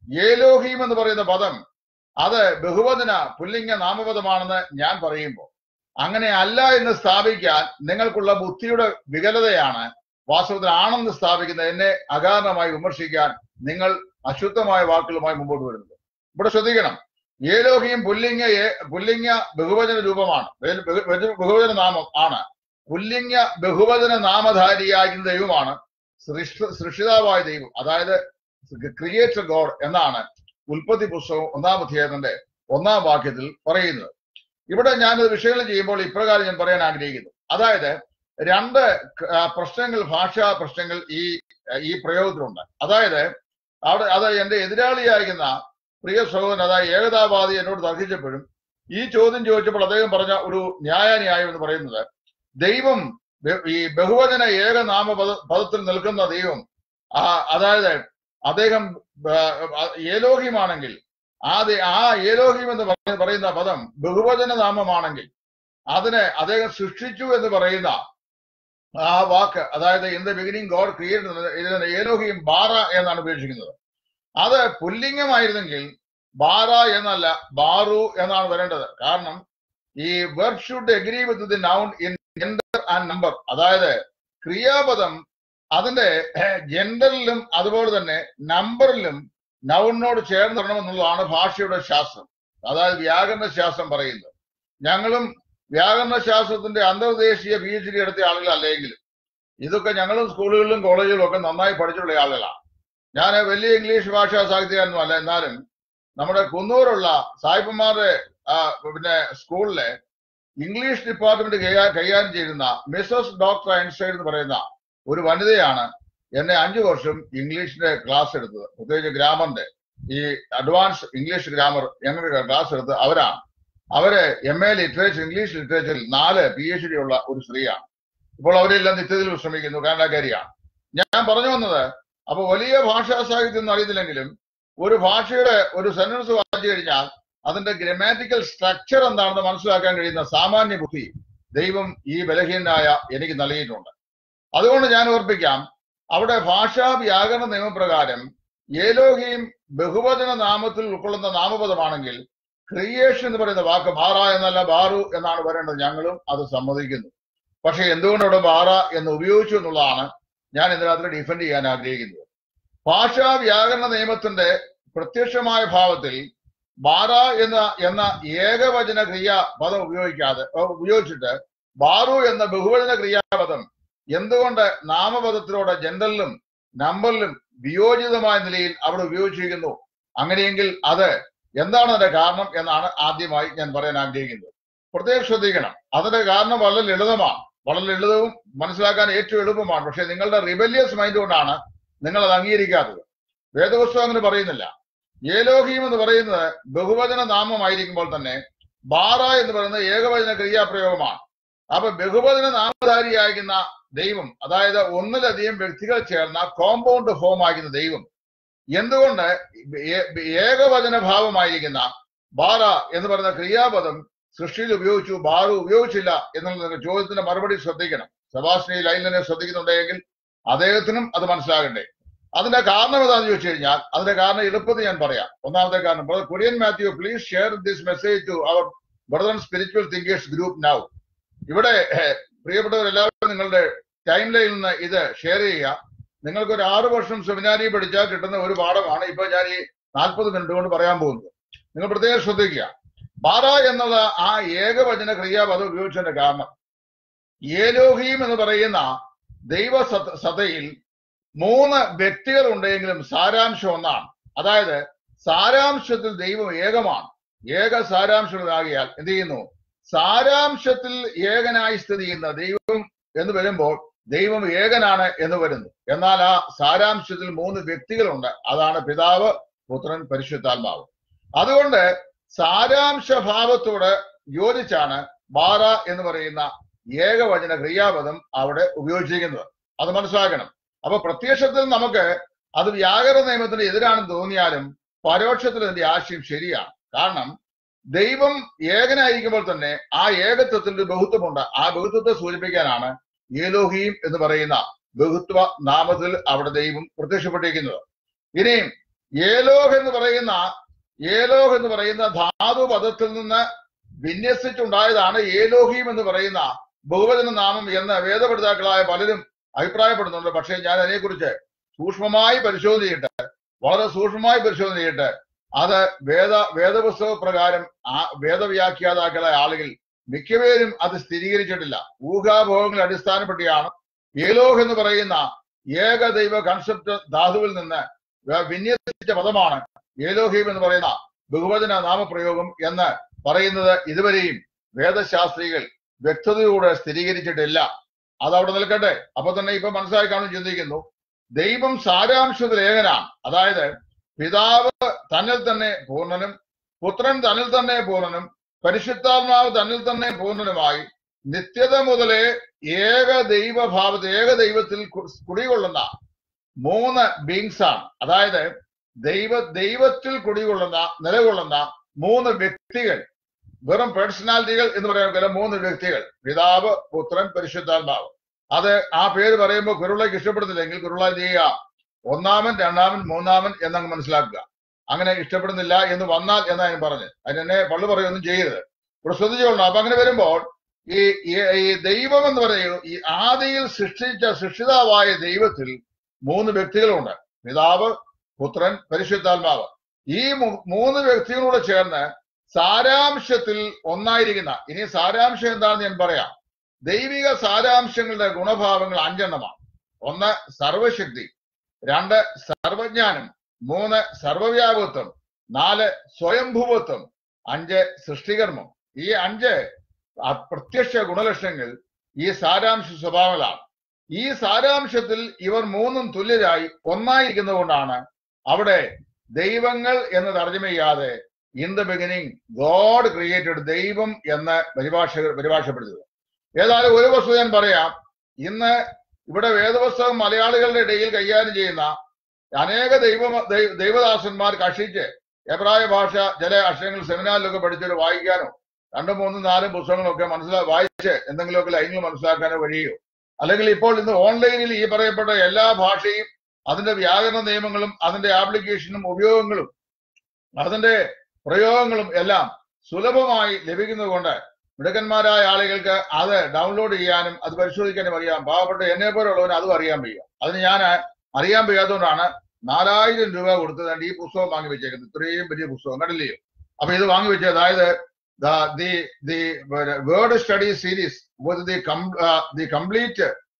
ഏലോഹീം എന്ന് പറയുന്ന പദം അത് ബഹുവചന പുല്ലിംഗ നാമപദമാണെന്ന് ഞാൻ പറയുമ്പോൾ അങ്ങനെ അല്ല എന്ന് സ്ഥാപിക്കാൻ നിങ്ങൾക്കുള്ള ബുദ്ധിയുടെ വികലതയാണ് വാസ്തവത്തിൽ ആണെന്ന് സ്ഥാപിക്കുന്ന എന്നെ അകാരണമായി വിമർശിക്കാൻ നിങ്ങൾ അശുദ്ധമായ വാക്കുകളുമായി മുമ്പോട്ട് വരുന്നത് ഇവിടെ ശ്രദ്ധിക്കണം ഏലോഹിയും പുല്ലിംഗ ഏ- പുല്ലിംഗ ബഹുവചന രൂപമാണ് ബഹു- ബഹു- ബഹു- ബഹുവചന നാമം ആണ് പുല്ലിംഗ ബഹുവചന നാമധാരിയായിരുന്ന ദൈവമാണ് സൃഷ്ട സൃഷ്ടിതാവായ ദൈവം അതായത് ക്രിയേറ്റർ ഗോഡ് എന്നാണ് ഉൽപ്പത്തി പുസ്തകം ഒന്നാം അധ്യായത്തിന്റെ ഒന്നാം വാക്യത്തിൽ പറയുന്നത് ഇവിടെ ഞാനത് വിഷയങ്ങൾ ചെയ്യുമ്പോൾ ഇപ്രകാരം ഞാൻ പറയാൻ ആഗ്രഹിക്കുന്നു അതായത് രണ്ട് ക- ആ, പ്രശ്നങ്ങൾ ഭാഷാ പ്രശ്നങ്ങൾ ഈ ഈ പ്രയോഗത്തിലുണ്ട് അതായത് അവിടെ അത് എന്റെ എതിരാളിയായിരിക്കുന്ന പ്രിയ സഹോദരൻ അതായത് ഏകതാവാദി എന്നോട് തർക്കിച്ചപ്പോഴും ഈ ചോദ്യം ചോദിച്ചപ്പോൾ അദ്ദേഹം പറഞ്ഞ ഒരു ന്യായാന്യായം എന്ന് പറയുന്നത് ദൈവം ബ- ഈ ബഹുവചന ഏകനാമ പദ പദത്തിൽ നിൽക്കുന്ന ദൈവം ആ അതായത് അദ്ദേഹം ആ, ഏലോഹിമാണെങ്കിൽ ആ ദൈ- ആ ഏലോഹിം എന്ന് പറ- പറയുന്ന പദം ബഹുവചന നാമമാണെങ്കിൽ അതിനെ അദ്ദേഹം സൃഷ്ടിച്ചു എന്ന് പറയുന്ന ആ വാക്ക് അതായത് in the beginning God create ഇതിനെ ഏലോഹിയും ബാറ എന്നാണ് ഉപയോഗിക്കുന്നത് അത് പുല്ലിംഗമായിരുന്നെങ്കിൽ ബാറ എന്നല്ല ബാറു എന്നാണ് വരേണ്ടത് കാരണം ഈ verb should agree with the noun in gender and number അതായത് ക്രിയാപദം അതിന്റെ ജെൻഡറിലും അതുപോലെ തന്നെ നമ്പറിലും നൗണിനോട് ചേർന്ന് വരണമെന്നുള്ളതാണ് ഭാഷയുടെ ശാസ്ത്രം അതായത് വ്യാകരണ ശാസ്ത്രം പറയുന്നത് ഞങ്ങളും വ്യാകരണ ശാസ്ത്രത്തിന്റെ അന്തർദേശീയ പി എച്ച് ഡി എടുത്ത ആളുകളല്ലെങ്കിലും ഇതൊക്കെ ഞങ്ങളും സ്കൂളുകളിലും കോളേജിലും ഒക്കെ നന്നായി പഠിച്ചിട്ടുള്ള ആളുകളാണ് ഞാൻ വലിയ ഇംഗ്ലീഷ് ഭാഷാ സാഹിത്യകാരനും അല്ല എന്നാലും നമ്മുടെ കുന്നൂരുള്ള സായിപ്പന്മാരുടെ ആ, പിന്നെ സ്കൂളിലെ ഇംഗ്ലീഷ് ഡിപ്പാർട്ട്മെന്റ് കൈകാ- കൈകാര്യം ചെയ്യുന്ന മിസസ് ഡോക്ടർ ഐൻസ്റ്റൈൻ എന്ന് പറയുന്ന ഒരു വനിതയാണ് എന്നെ അഞ്ചു വർഷം ഇംഗ്ലീഷിന്റെ ക്ലാസ് എടുത്തത് പ്രത്യേകിച്ച് ഗ്രാമറിന്റെ ഈ അഡ്വാൻസ് ഇംഗ്ലീഷ് ഗ്രാമർ ഞങ്ങൾക്ക് ക്ലാസ് എടുത്ത് അവരാണ് അവര് എം എ ലിറ്ററേച്ചർ ഇംഗ്ലീഷ് ലിറ്ററേച്ചറിൽ നാല് പി എച്ച് ഡി ഉള്ള ഒരു സ്ത്രീയാണ് ഇപ്പോൾ അവരെല്ലാം നിത്യത്തിൽ വിശ്രമിക്കുന്നു കാനഡക്കാരിയാണ് ഞാൻ പറഞ്ഞു വന്നത് അപ്പൊ വലിയ ഭാഷാ സാഹിത്യം ഒന്നും അറിയത്തില്ലെങ്കിലും ഒരു ഭാഷയുടെ ഒരു സെന്റൻസ് വായിച്ചു കഴിഞ്ഞാൽ അതിന്റെ ഗ്രമാറ്റിക്കൽ സ്ട്രക്ചർ എന്താണെന്ന് മനസ്സിലാക്കാൻ കഴിയുന്ന സാമാന്യ ബുദ്ധി ദൈവം ഈ ബലഹീനായ എനിക്ക് നൽകിയിട്ടുണ്ട് അതുകൊണ്ട് ഞാൻ ഓർപ്പിക്കാം അവിടെ ഭാഷാ വ്യാകരണ നിയമപ്രകാരം ഏലോഹിയും ബഹുവചന നാമത്തിൽ ഉൾക്കൊള്ളുന്ന നാമപദമാണെങ്കിൽ ക്രിയേഷൻ എന്ന് പറയുന്ന വാക്ക് ബാറ എന്നല്ല ബാറു എന്നാണ് പറയേണ്ടത് ഞങ്ങളും അത് സമ്മതിക്കുന്നു പക്ഷെ എന്തുകൊണ്ട് അവിടെ ബാറ എന്ന് ഉപയോഗിച്ചു എന്നുള്ളതാണ് ഞാൻ ഇതിനകത്ത് ഡിഫെൻഡ് ചെയ്യാൻ ആഗ്രഹിക്കുന്നത് ഭാഷാ വ്യാകരണ നിയമത്തിന്റെ പ്രത്യക്ഷമായ ഭാവത്തിൽ ബാറ എന്ന എന്ന ഏകവചന ക്രിയാ പദം ഉപയോഗിക്കാതെ ഏ, ഉപയോഗിച്ചിട്ട് ബാറു എന്ന ബഹുവചന ക്രിയാപദം എന്തുകൊണ്ട് നാമപദത്തിലൂടെ ജെൻഡറിലും നമ്പറിലും വിയോജിതമായ നിലയിൽ അവിടെ ഉപയോഗിച്ചിരിക്കുന്നു അങ്ങനെയെങ്കിൽ അത് എന്താണ് അതിന്റെ കാരണം എന്നാണ് ആദ്യമായി ഞാൻ പറയാൻ ആഗ്രഹിക്കുന്നത് പ്രത്യേകം ശ്രദ്ധിക്കണം അതിന്റെ കാരണം വളരെ ലളിതമാണ് വളരെ ലളിതവും മനസ്സിലാക്കാൻ ഏറ്റവും എളുപ്പമാണ് പക്ഷെ നിങ്ങളുടെ റിബല്യസ് മൈൻഡ് കൊണ്ടാണ് നിങ്ങൾ അത് അംഗീകരിക്കാത്തത് വേദപുസ്തകം അങ്ങനെ പറയുന്നില്ല ഏലോഹീം എന്ന് പറയുന്നത് ബഹുവചന നാമമായിരിക്കുമ്പോൾ തന്നെ ബാറ എന്ന് പറയുന്നത് ഏകവചന ക്രിയാപ്രയോഗമാണ് അപ്പൊ ബഹുവചന നാമധാരിയാകുന്ന ദൈവം അതായത് ഒന്നിലധികം വ്യക്തികൾ ചേർന്ന കോമ്പൗണ്ട് ഫോം ആകുന്ന ദൈവം എന്തുകൊണ്ട് ഏ- ഏകവചന ഭാവമായിരിക്കുന്ന ബാറ എന്ന് പറയുന്ന ക്രിയാപദം സൃഷ്ടിയിൽ ഉപയോഗിച്ചു ബാറു ഉപയോഗിച്ചില്ല എന്നുള്ള ചോദ്യത്തിന്റെ മറുപടി ശ്രദ്ധിക്കണം സെബാസ്റ്റിനി ലൈനിനെ ശ്രദ്ധിക്കുന്നുണ്ടെങ്കിൽ അദ്ദേഹത്തിനും അത് മനസ്സിലാകണ്ടേ അതിന്റെ കാരണം എന്താണെന്ന് ചോദിച്ചു കഴിഞ്ഞാൽ അതിന്റെ കാരണം എളുപ്പത്തിൽ ഞാൻ പറയാം ഒന്നാമത്തെ കാരണം brother Kurian Mathew please share this message to our brother spiritual thinkers group now ഇവിടെ ഏഹ്, പ്രിയപ്പെട്ടവർ എല്ലാവരും നിങ്ങളുടെ ടൈം ലൈനിൽ നിന്ന് ഇത് ഷെയർ ചെയ്യുക നിങ്ങൾക്ക് ഒരു ആറ് വർഷം സെമിനാരി പഠിച്ചാൽ കിട്ടുന്ന ഒരു പാഠമാണ് ഇപ്പൊ ഞാൻ ഈ നാൽപ്പത് മിനിറ്റ് കൊണ്ട് പറയാൻ പോകുന്നത് നിങ്ങൾ പ്രത്യേകം ശ്രദ്ധിക്കുക ബാറ എന്നുള്ള ആ ഏകവചന ക്രിയാപദം ഉപയോഗിച്ചതിന്റെ കാരണം ഏലോഹീം എന്ന് പറയുന്ന ദൈവ സത- സതയിൽ മൂന്ന് വ്യക്തികൾ ഉണ്ടെങ്കിലും സാരാംശം ഒന്നാണ് അതായത് സാരാംശത്തിൽ ദൈവം ഏകമാണ് ഏക സാരാംശമാകിയാൽ എന്ത് ചെയ്യുന്നു സാരാംശത്തിൽ ഏകനായി സ്ഥിതി ചെയ്യുന്ന ദൈവം എന്ന് വരുമ്പോൾ ദൈവം ഏകനാണ് എന്ന് വരുന്നു എന്നാൽ ആ സാരാംശത്തിൽ മൂന്ന് വ്യക്തികളുണ്ട് അതാണ് പിതാവ് പുത്രൻ പരിശുദ്ധാത്മാവ് അതുകൊണ്ട് സാരാംശ ഭാവത്തോട് യോജിച്ചാണ് ബാറ എന്ന് പറയുന്ന ഏകവചന ക്രിയാപദം അവിടെ ഉപയോഗിച്ചിരിക്കുന്നത് അത് മനസ്സിലാക്കണം അപ്പൊ പ്രത്യക്ഷത്തിൽ നമുക്ക് അത് വ്യാകരണ നിയമത്തിന് എതിരാണെന്ന് തോന്നിയാലും പരോക്ഷത്തിൽ അതിന്റെ ആശയം ശരിയാണ് കാരണം ദൈവം ഏകനായിരിക്കുമ്പോൾ തന്നെ ആ ഏകത്വത്തിൽ ഒരു ബഹുത്വമുണ്ട് ആ ബഹുത്വത്തെ സൂചിപ്പിക്കാനാണ് ഏലോഹീം എന്ന് പറയുന്ന ബഹുത്വ നാമത്തിൽ അവിടെ ദൈവം പ്രത്യക്ഷപ്പെട്ടിരിക്കുന്നത് ഇനിയും ഏലോഹ് എന്ന് പറയുന്ന ഏലോഹ് എന്ന് പറയുന്ന ധാതു പദത്തിൽ നിന്ന് വിന്യസിച്ചുണ്ടായതാണ് ഏലോഹീം എന്ന് പറയുന്ന ബഹുവചന നാമം എന്ന് വേദപഠിതാക്കളായ പലരും അഭിപ്രായപ്പെടുന്നുണ്ട് പക്ഷേ ഞാൻ അതിനെക്കുറിച്ച് സൂക്ഷ്മമായി പരിശോധന ചെയ്തിട്ട് വളരെ സൂക്ഷ്മമായി പരിശോധന ചെയ്തിട്ട് അത് വേദ വേദപുസ്തക പ്രകാരം ആ വേദവ്യാഖ്യാതാക്കളായ ആളുകൾ മിക്കപേരും അത് സ്ഥിരീകരിച്ചിട്ടില്ല ഊഹാഭോഗങ്ങളെ അടിസ്ഥാനപ്പെട്ടിയാണ് ഏലോഹ് എന്ന് പറയുന്ന ഏകദൈവ കൺസെപ്റ്റ് ധാതുവിൽ നിന്ന് വ- വിന്യസിച്ച പദമാണ് ഏലോഹീം എന്ന് പറയുന്ന ബഹുവചന നാമപ്രയോഗം എന്ന് പറയുന്നത് ഇതുവരെയും വേദശാസ്ത്രികൾ വ്യക്തതയോടെ സ്ഥിരീകരിച്ചിട്ടില്ല അത് അവിടെ നിൽക്കട്ടെ അപ്പൊ തന്നെ ഇപ്പൊ മനസ്സിലായി കാണും ചിന്തിക്കുന്നു ദൈവം സാരാംശത്തിൽ ഏകനാണ് അതായത് പിതാവ് തന്നിൽ തന്നെ പൂർണ്ണനും പുത്രൻ തന്നിൽ തന്നെ പൂർണ്ണനും പരിശുദ്ധാത്മാവ് തന്നിൽ തന്നെ പൂർണ്ണനുമായി നിത്യത മുതലേ ഏക ദൈവഭാവത്തിൽ ഏക ദൈവത്തിൽ കു- കുടികൊള്ളുന്ന മൂന്ന് ബീങ്സ് ആണ് അതായത് ദൈവ ദൈവത്തിൽ കുടികൊള്ളുന്ന നിലകൊള്ളുന്ന മൂന്ന് വ്യക്തികൾ വെറും പേഴ്സണാലിറ്റികൾ എന്ന് പറയുന്ന മൂന്ന് വ്യക്തികൾ പിതാവ് പുത്രൻ പരിശുദ്ധാത്മാവ് അത് ആ പേര് പറയുമ്പോൾ കുരുളയ്ക്ക് ഇഷ്ടപ്പെടുന്നില്ലെങ്കിൽ കുരുള എന്ത് ചെയ്യുക ഒന്നാമൻ രണ്ടാമൻ മൂന്നാമൻ എന്നങ്ങ് മനസ്സിലാക്കുക അങ്ങനെ ഇഷ്ടപ്പെടുന്നില്ല എന്ന് വന്നാൽ എന്നാ ഞാൻ പറഞ്ഞു അതിനെന്നെ പള്ളു പറയുകയൊന്നും ചെയ്യരുത് ഇവിടെ ശ്രദ്ധിച്ചോളണം അപ്പൊ അങ്ങനെ വരുമ്പോൾ ഈ ഈ- ഈ ദൈവം എന്ന് പറയുന്നത് ഈ ആദിയിൽ സൃഷ്ടിച്ച സൃഷ്ടിതാവായ ദൈവത്തിൽ മൂന്ന് വ്യക്തികളുണ്ട് പിതാവ് പുത്രൻ പരിശുദ്ധാത്മാവ് ഈ മൂ- മൂന്ന് വ്യക്തികളോട് ചേർന്ന് സാരാംശത്തിൽ ഒന്നായിരിക്കുന്ന ഇനി സാരാംശം എന്താണെന്ന് ഞാൻ പറയാം ദൈവിക സാരാംശങ്ങളുടെ ഗുണഭാവങ്ങൾ അഞ്ചെണ്ണമാണ് ഒന്ന് സർവശക്തി രണ്ട് സർവജ്ഞാനം മൂന്ന് സർവവ്യാപകത്വം നാല് സ്വയംഭൂവത്വം അഞ്ച് സൃഷ്ടികർമ്മം ഈ അഞ്ച് പ്രത്യക്ഷ ഗുണലക്ഷണങ്ങൾ ഈ സാരാംശ സ്വഭാവങ്ങളാണ് ഈ സാരാംശത്തിൽ ഇവർ മൂന്നും തുല്യരായി ഒന്നായിരിക്കുന്നത് കൊണ്ടാണ് അവിടെ ദൈവങ്ങൾ എന്ന് തർജ്ജമ ചെയ്യാതെ in the beginning God created ദൈവം എന്ന് പരിഭാഷകർ പരിഭാഷപ്പെടുത്തുക ഏതായാലും ഒരു വസ്തു ഞാൻ പറയാം ഇന്ന് ഇവിടെ വേദപുസ്തകം മലയാളികളുടെ ഇടയിൽ കൈകാര്യം ചെയ്യുന്ന അനേക ദൈവ ദൈ- ദൈവദാസന്മാർ കഷിച്ച് എബ്രായ ഭാഷ ചില അക്ഷരങ്ങൾ സെമിനാറിലൊക്കെ പഠിച്ചിട്ട് വായിക്കാനോ രണ്ടും മൂന്നും നാലും പുസ്തകങ്ങളൊക്കെ മനസ്സിലാ വായിച്ച് എന്തെങ്കിലുമൊക്കെ ലൈനിൽ മനസ്സിലാക്കാനോ വഴിയോ അല്ലെങ്കിൽ ഇപ്പോൾ ഇന്ന് ഓൺലൈനിൽ ഈ പറയപ്പെട്ട എല്ലാ ഭാഷയും അതിന്റെ വ്യാകരണ നിയമങ്ങളും അതിന്റെ ആപ്ലിക്കേഷനും ഉപയോഗങ്ങളും അതിന്റെ പ്രയോഗങ്ങളും എല്ലാം സുലഭമായി ലഭിക്കുന്നത് കൊണ്ട് മിടുക്കന്മാരായ ആളുകൾക്ക് അത് ഡൗൺലോഡ് ചെയ്യാനും അത് പരിശോധിക്കാനും അറിയാം പാവപ്പെട്ട എന്നെ പോലുള്ളവന് അതും അറിയാൻ വയ്യ അതിന് ഞാൻ അറിയാൻ വയ്യാത്തതുകൊണ്ടാണ് നാലായിരം രൂപ കൊടുത്തതാണ്ട് ഈ പുസ്തകം വാങ്ങി വെച്ചേക്കുന്നത് ഇത്രയും വലിയ പുസ്തകം കണ്ടില്ലയോ അപ്പൊ ഇത് വാങ്ങി വെച്ചത് അതായത് the the word study series with the the complete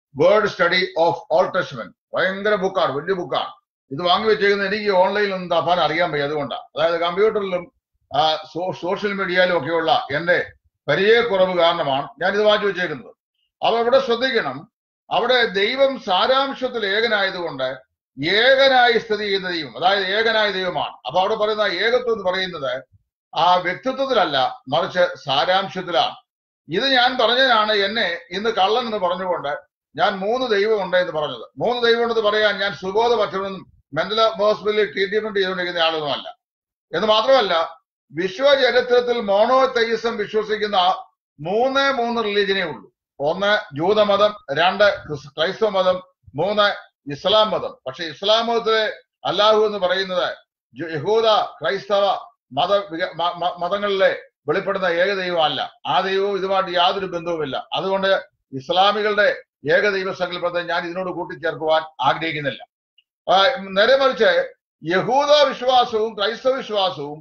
word study of old testament ഭയങ്കര ബുക്കാണ് വലിയ ബുക്കാണ് ഇത് വാങ്ങി വെച്ചേക്കുന്നത് എനിക്ക് ഓൺലൈനിൽ ഒന്നും തപ്പാൻ അറിയാൻ വയ്യ അതുകൊണ്ടാണ് അതായത് കമ്പ്യൂട്ടറിലും ആ, സോ- സോഷ്യൽ മീഡിയയിലും ഒക്കെയുള്ള എന്റെ പരിചയക്കുറവ് കാരണമാണ് ഞാൻ ഇത് വാങ്ങിച്ചു വെച്ചേക്കുന്നത് അപ്പൊ ഇവിടെ ശ്രദ്ധിക്കണം അവിടെ ദൈവം സാരാംശത്തിൽ ഏകനായതുകൊണ്ട് ഏകനായി സ്ഥിതി ചെയ്യുന്ന ദൈവം അതായത് ഏകനായ ദൈവമാണ് അപ്പൊ അവിടെ പറയുന്ന ഏകത്വം എന്ന് പറയുന്നത് ആ വ്യക്തിത്വത്തിലല്ല മറിച്ച് സാരാംശത്തിലാണ് ഇത് ഞാൻ പറഞ്ഞതിനാണ് എന്നെ ഇന്ന് കള്ളൻ എന്ന് പറഞ്ഞുകൊണ്ട് ഞാൻ മൂന്ന് ദൈവമുണ്ട് എന്ന് പറഞ്ഞത് മൂന്ന് ദൈവമുണ്ടെന്ന് പറയാൻ ഞാൻ സുബോധപറ്റണമെന്നും മെന്റൽ ഹോസ്പിറ്റലിൽ ട്രീറ്റ്മെന്റ് ചെയ്തുകൊണ്ടിരിക്കുന്ന ആളൊന്നുമല്ല എന്ന് മാത്രമല്ല വിശ്വചരിത്രത്തിൽ മോണോതെയിസം വിശ്വസിക്കുന്ന മൂന്നേ മൂന്ന് റിലീജിയനേ ഉള്ളൂ ഒന്ന് ജൂതമതം രണ്ട് ക്രിസ്- ക്രൈസ്തവ മതം മൂന്ന് ഇസ്ലാം മതം പക്ഷെ ഇസ്ലാം മതത്തിലെ അല്ലാഹു എന്ന് പറയുന്നത് ജു- യഹൂദ ക്രൈസ്തവ മത വിക- മ- മ- മതങ്ങളിലെ വെളിപ്പെടുന്ന ഏക ദൈവമല്ല ആ ദൈവവും ഇതുമായിട്ട് യാതൊരു ബന്ധവുമില്ല അതുകൊണ്ട് ഇസ്ലാമികളുടെ ഏകദൈവ സങ്കല്പത്തെ ഞാൻ ഇതിനോട് കൂട്ടിച്ചേർക്കുവാൻ ആഗ്രഹിക്കുന്നില്ല ആ, നേരെ മറിച്ച് യഹൂദ വിശ്വാസവും ക്രൈസ്തവ വിശ്വാസവും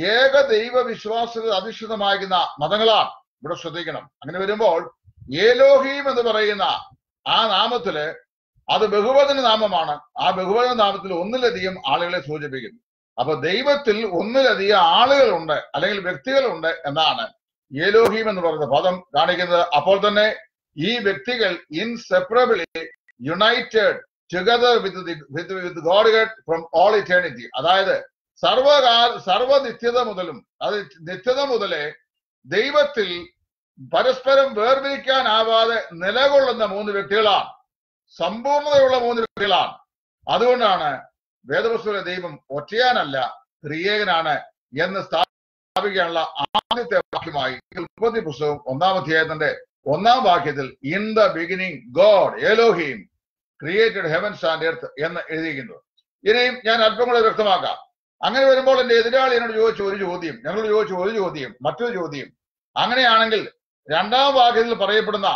ഏകദൈവ വിശ്വാസത്തിൽ അധിഷ്ഠിതമാകുന്ന മതങ്ങളാണ് ഇവിടെ ശ്രദ്ധിക്കണം അങ്ങനെ വരുമ്പോൾ ഏലോഹീം എന്ന് പറയുന്ന ആ നാമത്തില് അത് ബഹുവചന നാമമാണ് ആ ബഹുവചന നാമത്തിൽ ഒന്നിലധികം ആളുകളെ സൂചിപ്പിക്കുന്നു അപ്പൊ ദൈവത്തിൽ ഒന്നിലധികം ആളുകളുണ്ട് അല്ലെങ്കിൽ വ്യക്തികളുണ്ട് എന്നാണ് ഏലോഹീം എന്ന് പറയുന്ന പദം കാണിക്കുന്നത് അപ്പോൾ തന്നെ ഈ വ്യക്തികൾ inseparably united together with with with God from all eternity അതായത് സർവകാല സർവനിത്യത മുതലും അത് നിത്യത മുതലേ ദൈവത്തിൽ പരസ്പരം വേർതിരിക്കാനാവാതെ നിലകൊള്ളുന്ന മൂന്ന് വ്യക്തികളാണ് സമ്പൂർണതയുള്ള മൂന്ന് വ്യക്തികളാണ് അതുകൊണ്ടാണ് വേദപുസ്തക ദൈവം ഒറ്റയാനല്ല ത്രിയേകനാണ് എന്ന് സ്ഥാപിക്കാനുള്ള ആദ്യത്തെ വാക്യമായി ഉൽപ്പത്തി പുസ്തകം ഒന്നാം അധ്യായത്തിന്റെ ഒന്നാം വാക്യത്തിൽ in the beginning God Elohim created heavens and earth എന്ന് എഴുതിയിരിക്കുന്നത് ഇനിയും ഞാൻ അല്പം കൂടെ വ്യക്തമാക്കാം അങ്ങനെ വരുമ്പോൾ എന്റെ എതിരാളി എന്നോട് ചോദിച്ച ഒരു ചോദ്യം ഞങ്ങളോട് ചോദിച്ച ഒരു ചോദ്യം മറ്റൊരു ചോദ്യം അങ്ങനെയാണെങ്കിൽ രണ്ടാം വാക്യത്തിൽ പറയപ്പെടുന്ന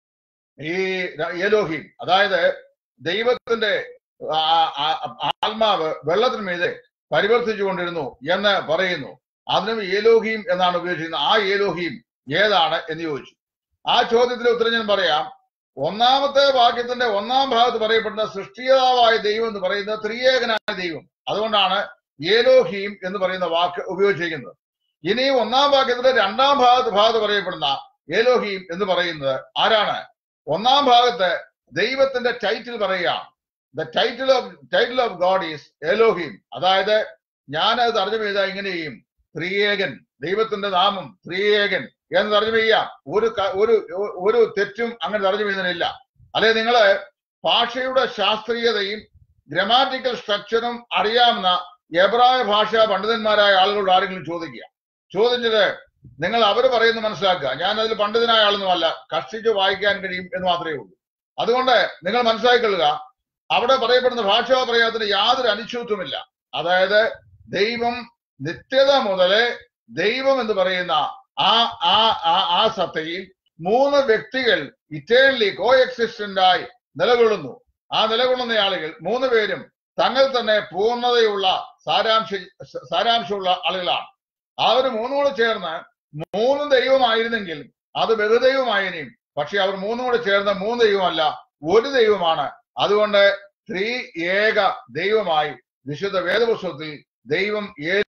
ഈ ഏലോഹീം അതായത് ദൈവത്തിന്റെ ആ- ആ- ആത്മാവ് വെള്ളത്തിന് മീതെ പരിവർത്തിച്ചു കൊണ്ടിരുന്നു എന്ന് പറയുന്നു അതിനും ഏലോഹീം എന്നാണ് ഉപയോഗിച്ചിരുന്നത് ആ ഏലോഹീം ഏതാണ് എന്ന് ചോദിച്ചു ആ ചോദ്യത്തിന്റെ ഉത്തരം ഞാൻ പറയാം ഒന്നാമത്തെ വാക്യത്തിന്റെ ഒന്നാം ഭാഗത്ത് പറയപ്പെടുന്ന സൃഷ്ടിതാവായ ദൈവം എന്ന് പറയുന്നത് ത്രിയേകനായ ദൈവം അതുകൊണ്ടാണ് ഏലോഹീം എന്ന് പറയുന്ന വാക്ക് ഉപയോഗിച്ചിരിക്കുന്നത് ഇനി ഒന്നാം വാക്യത്തിന്റെ രണ്ടാം ഭാഗത്ത് ഭാഗത്ത് പറയപ്പെടുന്ന ഏലോഹീം എന്ന് പറയുന്നത് ആരാണ് ഒന്നാം ഭാഗത്ത് ദൈവത്തിന്റെ ടൈറ്റിൽ പറയുകയാണ് the title of title of God is Elohim അതായത് ഞാൻ അത് തർജ്ജമ ചെയ്താൽ ഇങ്ങനെ ചെയ്യും ത്രിയേകൻ ദൈവത്തിന്റെ നാമം ത്രിയേകൻ എന്ന് തർജ്ജമ ചെയ്യാം ഒരു ക- ഒരു ഒരു തെറ്റും അങ്ങനെ തർജ്ജമ ചെയ്യുന്നതിനില്ല അല്ലെ നിങ്ങള് ഭാഷയുടെ ശാസ്ത്രീയതയും ഗ്രമാറ്റിക്കൽ സ്ട്രക്ചറും അറിയാവുന്ന എബ്രായ ഭാഷ പണ്ഡിതന്മാരായ ആളുകളോട് ആരെങ്കിലും ചോദിക്കുക ചോദിച്ചത് നിങ്ങൾ അവർ പറയുന്നത് മനസ്സിലാക്കുക ഞാൻ അതിൽ പണ്ഡിതനായ ആളൊന്നുമല്ല കഷ്ടിച്ച് വായിക്കാൻ കഴിയും എന്ന് മാത്രമേ ഉള്ളൂ അതുകൊണ്ട് നിങ്ങൾ മനസ്സിലാക്കിക്കൊള്ളുക അവിടെ പറയപ്പെടുന്ന ഭാഷാ പ്രയോഗത്തിന് യാതൊരു അനിശ്ചിതത്വമില്ല അതായത് ദൈവം നിത്യത മുതലേ ദൈവം എന്ന് പറയുന്ന ആ ആ ആ ആ സത്തയിൽ മൂന്ന് വ്യക്തികൾ ഇറ്റേണലി കോ എക്സിസ്റ്റന്റ് ആയി നിലകൊള്ളുന്നു ആ നിലകൊള്ളുന്ന ആളുകൾ മൂന്ന് പേരും തങ്ങൾ തന്നെ പൂർണ്ണതയുള്ള സാരാംശ സാരാംശമുള്ള ആളുകളാണ് അവർ മൂന്നും കൂടെ ചേർന്ന് മൂന്ന് ദൈവമായിരുന്നെങ്കിൽ അത് ബഹുദൈവമായേനെയും പക്ഷെ അവർ മൂന്നും കൂടെ ചേർന്ന മൂന്ന് ദൈവമല്ല ഒരു ദൈവമാണ് അതുകൊണ്ട് ത്രീ ഏക ദൈവമായി വിശുദ്ധ വേദപുസ്തകത്തിൽ ദൈവം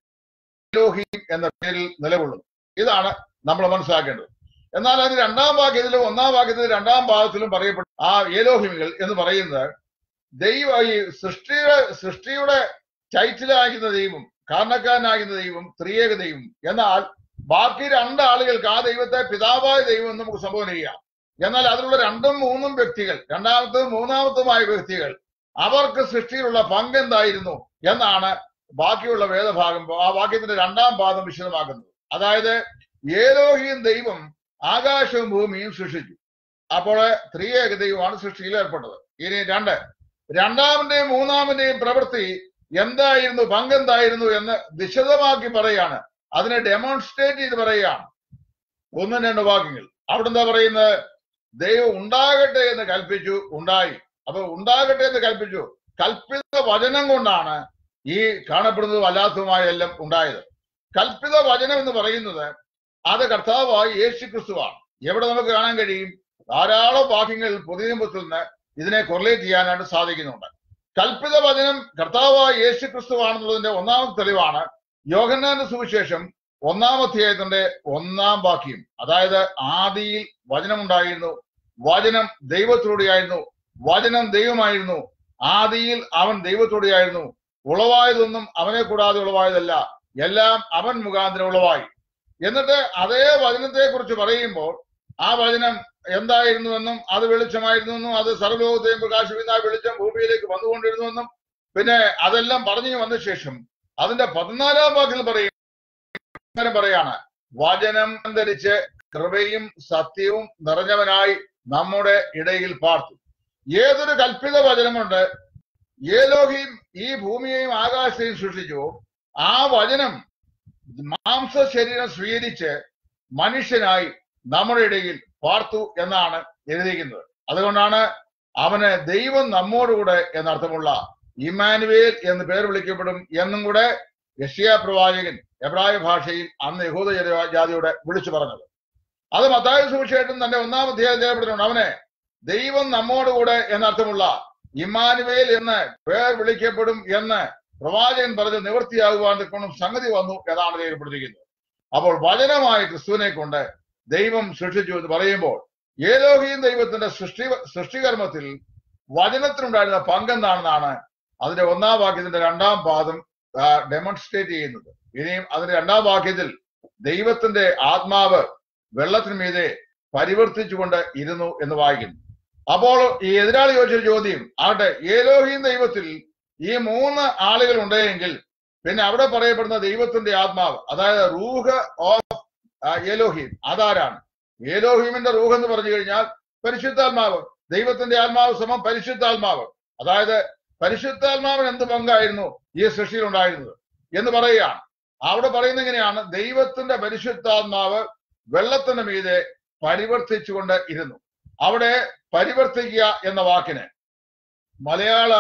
ഏലോഹീം എന്ന പേരിൽ നിലകൊള്ളുന്നു ഇതാണ് നമ്മൾ മനസ്സിലാക്കേണ്ടത് എന്നാൽ അത് രണ്ടാം വാക്യത്തിലും ഒന്നാം വാക്യത്തിലും രണ്ടാം ഭാഗത്തിലും പറയപ്പെട്ട ആ ഏലോഹിമികൾ എന്ന് പറയുന്നത് ദൈവ ഈ സൃഷ്ടിയുടെ സൃഷ്ടിയുടെ ടൈറ്റിലാകുന്ന ദൈവം കാരണക്കാരനാകുന്ന ദൈവം ത്രിയേക ദൈവം എന്നാൽ ബാക്കി രണ്ട് ആളുകൾക്ക് ആ ദൈവത്തെ പിതാവായ ദൈവം എന്ന് നമുക്ക് സംബോധന ചെയ്യാം എന്നാൽ അതിലുള്ള രണ്ടും മൂന്നും വ്യക്തികൾ രണ്ടാമത്തതും മൂന്നാമത്തതുമായ വ്യക്തികൾ അവർക്ക് സൃഷ്ടിയിലുള്ള പങ്ക് എന്തായിരുന്നു എന്നാണ് ബാക്കിയുള്ള വേദഭാഗം ആ വാക്യത്തിന്റെ രണ്ടാം പാദം വിശദമാക്കുന്നത് അതായത് ഏലോഹിയും ദൈവം ആകാശവും ഭൂമിയും സൃഷ്ടിച്ചു അപ്പോൾ ത്രിയേക ദൈവമാണ് സൃഷ്ടിയിൽ ഏർപ്പെട്ടത് ഇനി രണ്ട് രണ്ടാമന്റെയും മൂന്നാമന്റെയും പ്രവൃത്തി എന്തായിരുന്നു പങ്കെന്തായിരുന്നു എന്ന് വിശദമാക്കി പറയാണ് അതിനെ ഡെമോൺസ്ട്രേറ്റ് ചെയ്ത് പറയുകയാണ് ഒന്നും രണ്ട് വാക്യങ്ങൾ അവിടെ എന്താ പറയുന്നത് ദൈവം ഉണ്ടാകട്ടെ എന്ന് കൽപ്പിച്ചു ഉണ്ടായി അപ്പൊ ഉണ്ടാകട്ടെ എന്ന് കൽപ്പിച്ചു കൽപ്പിത വചനം കൊണ്ടാണ് ഈ കാണപ്പെടുന്നതും അല്ലാത്തതുമായ എല്ലാം ഉണ്ടായത് കൽപ്പിത വചനം എന്ന് പറയുന്നത് അത് കർത്താവായി യേശു ക്രിസ്തുവാണ് എവിടെ നമുക്ക് കാണാൻ കഴിയും ധാരാളം വാക്യങ്ങൾ പുതിയ നിയമത്തിൽ നിന്ന് ഇതിനെ കൊറിലേറ്റ് ചെയ്യാനായിട്ട് സാധിക്കുന്നുണ്ട് കൽപ്പിത വചനം കർത്താവായ യേശു ക്രിസ്തുവാണെന്നുള്ളതിന്റെ ഒന്നാമത്തെ തെളിവാണ് യോഹന്നാന്റെ സുവിശേഷം ഒന്നാം അധ്യായത്തിന്റെ ഒന്നാം വാക്യം അതായത് ആദിയിൽ വചനമുണ്ടായിരുന്നു വചനം ദൈവത്തോടെയായിരുന്നു വചനം ദൈവമായിരുന്നു ആദിയിൽ അവൻ ദൈവത്തോടെയായിരുന്നു ഉളവായതൊന്നും അവനെ കൂടാതെ ഉളവായതല്ല എല്ലാം അവൻ മുഖാന്തരം ഉളവായി എന്നിട്ട് അതേ വചനത്തെ കുറിച്ച് പറയുമ്പോൾ ആ വചനം എന്തായിരുന്നുവെന്നും അത് വെളിച്ചമായിരുന്നുവെന്നും അത് സർവ്വലോകത്തെയും പ്രകാശിക്കുന്ന ആ വെളിച്ചം ഭൂമിയിലേക്ക് വന്നുകൊണ്ടിരുന്നുവെന്നും പിന്നെ അതെല്ലാം പറഞ്ഞു വന്ന ശേഷം അതിന്റെ പതിനാലാം വാക്കിൽ പറയും ഇങ്ങനെ പറയാണ് വചനം ധരിച്ച് കൃപയും സത്യവും നിറഞ്ഞവനായി നമ്മുടെ ഇടയിൽ പാർത്തു ഏതൊരു കൽപ്പിത വചനമുണ്ട് ഏലോഹിയും ഈ ഭൂമിയെയും ആകാശത്തെയും സൃഷ്ടിച്ചു ആ വചനം മാംസ ശരീരം സ്വീകരിച്ച് മനുഷ്യനായി നമ്മുടെ ഇടയിൽ പാർത്തു എന്നാണ് എഴുതിയിരിക്കുന്നത് അതുകൊണ്ടാണ് അവന് ദൈവം നമ്മോടുകൂടെ എന്നർത്ഥമുള്ള ഇമാനുവേൽ എന്ന് പേർ വിളിക്കപ്പെടും എന്നും കൂടെ യഷിയ പ്രവാചകൻ എബ്രായ ഭാഷയിൽ അന്ന് യഹൂദ ജന- ജാതിയോടെ വിളിച്ചു പറഞ്ഞത് അത് മത്തായ സുവിശേഷം തന്റെ ഒന്നാം അധ്യായം ചെയ്യപ്പെടുന്നുണ്ട് അവനെ ദൈവം നമ്മോടുകൂടെ എന്നർത്ഥമുള്ള ഇമാനുവേൽ എന്ന് പേർ വിളിക്കപ്പെടും എന്ന് പ്രവാചകൻ പറഞ്ഞ് നിവൃത്തിയാകുവാൻ തക്കോണം സംഗതി വന്നു എന്നാണ് രേഖപ്പെടുത്തിയിരിക്കുന്നത് അപ്പോൾ വചനമായ ക്രിസ്തുവിനെ കൊണ്ട് ദൈവം സൃഷ്ടിച്ചു എന്ന് പറയുമ്പോൾ ഏലോഹിയും ദൈവത്തിന്റെ സൃഷ്ടി സൃഷ്ടികർമ്മത്തിൽ വചനത്തിനുണ്ടായിരുന്ന പങ്കെന്താണെന്നാണ് അതിന്റെ ഒന്നാം വാക്യത്തിന്റെ രണ്ടാം പാദം ഡെമോൺസ്ട്രേറ്റ് ചെയ്യുന്നത് ഇനിയും അതിന്റെ രണ്ടാം വാക്യത്തിൽ ദൈവത്തിന്റെ ആത്മാവ് വെള്ളത്തിന് മീതെ പരിവർത്തിച്ചുകൊണ്ട് ഇരുന്നു എന്ന് വായിക്കുന്നു അപ്പോൾ ഈ എതിരാളി ചോദിച്ചൊരു ചോദ്യം ആകട്ടെ ഏലോഹിയും ദൈവത്തിൽ ഈ മൂന്ന് ആളുകൾ ഉണ്ടെങ്കിൽ പിന്നെ അവിടെ പറയപ്പെടുന്ന ദൈവത്തിന്റെ ആത്മാവ് അതായത് റൂഹ് ഓഫ് ഏലോഹീം അതാരാണ് ഏലോഹീമിന്റെ റൂഹ് എന്ന് പറഞ്ഞു കഴിഞ്ഞാൽ പരിശുദ്ധാത്മാവ് ദൈവത്തിന്റെ ആത്മാവ് സമം പരിശുദ്ധാത്മാവ് അതായത് പരിശുദ്ധാത്മാവിന് എന്ത് പങ്കായിരുന്നു ഈ സൃഷ്ടിയിൽ ഉണ്ടായിരുന്നത് എന്ന് പറയുകയാണ് അവിടെ പറയുന്നത് എങ്ങനെയാണ് ദൈവത്തിന്റെ പരിശുദ്ധാത്മാവ് വെള്ളത്തിന് മീതെ പരിവർത്തിച്ചുകൊണ്ട് ഇരുന്നു അവിടെ പരിവർത്തിക്കുക എന്ന വാക്കിന് മലയാള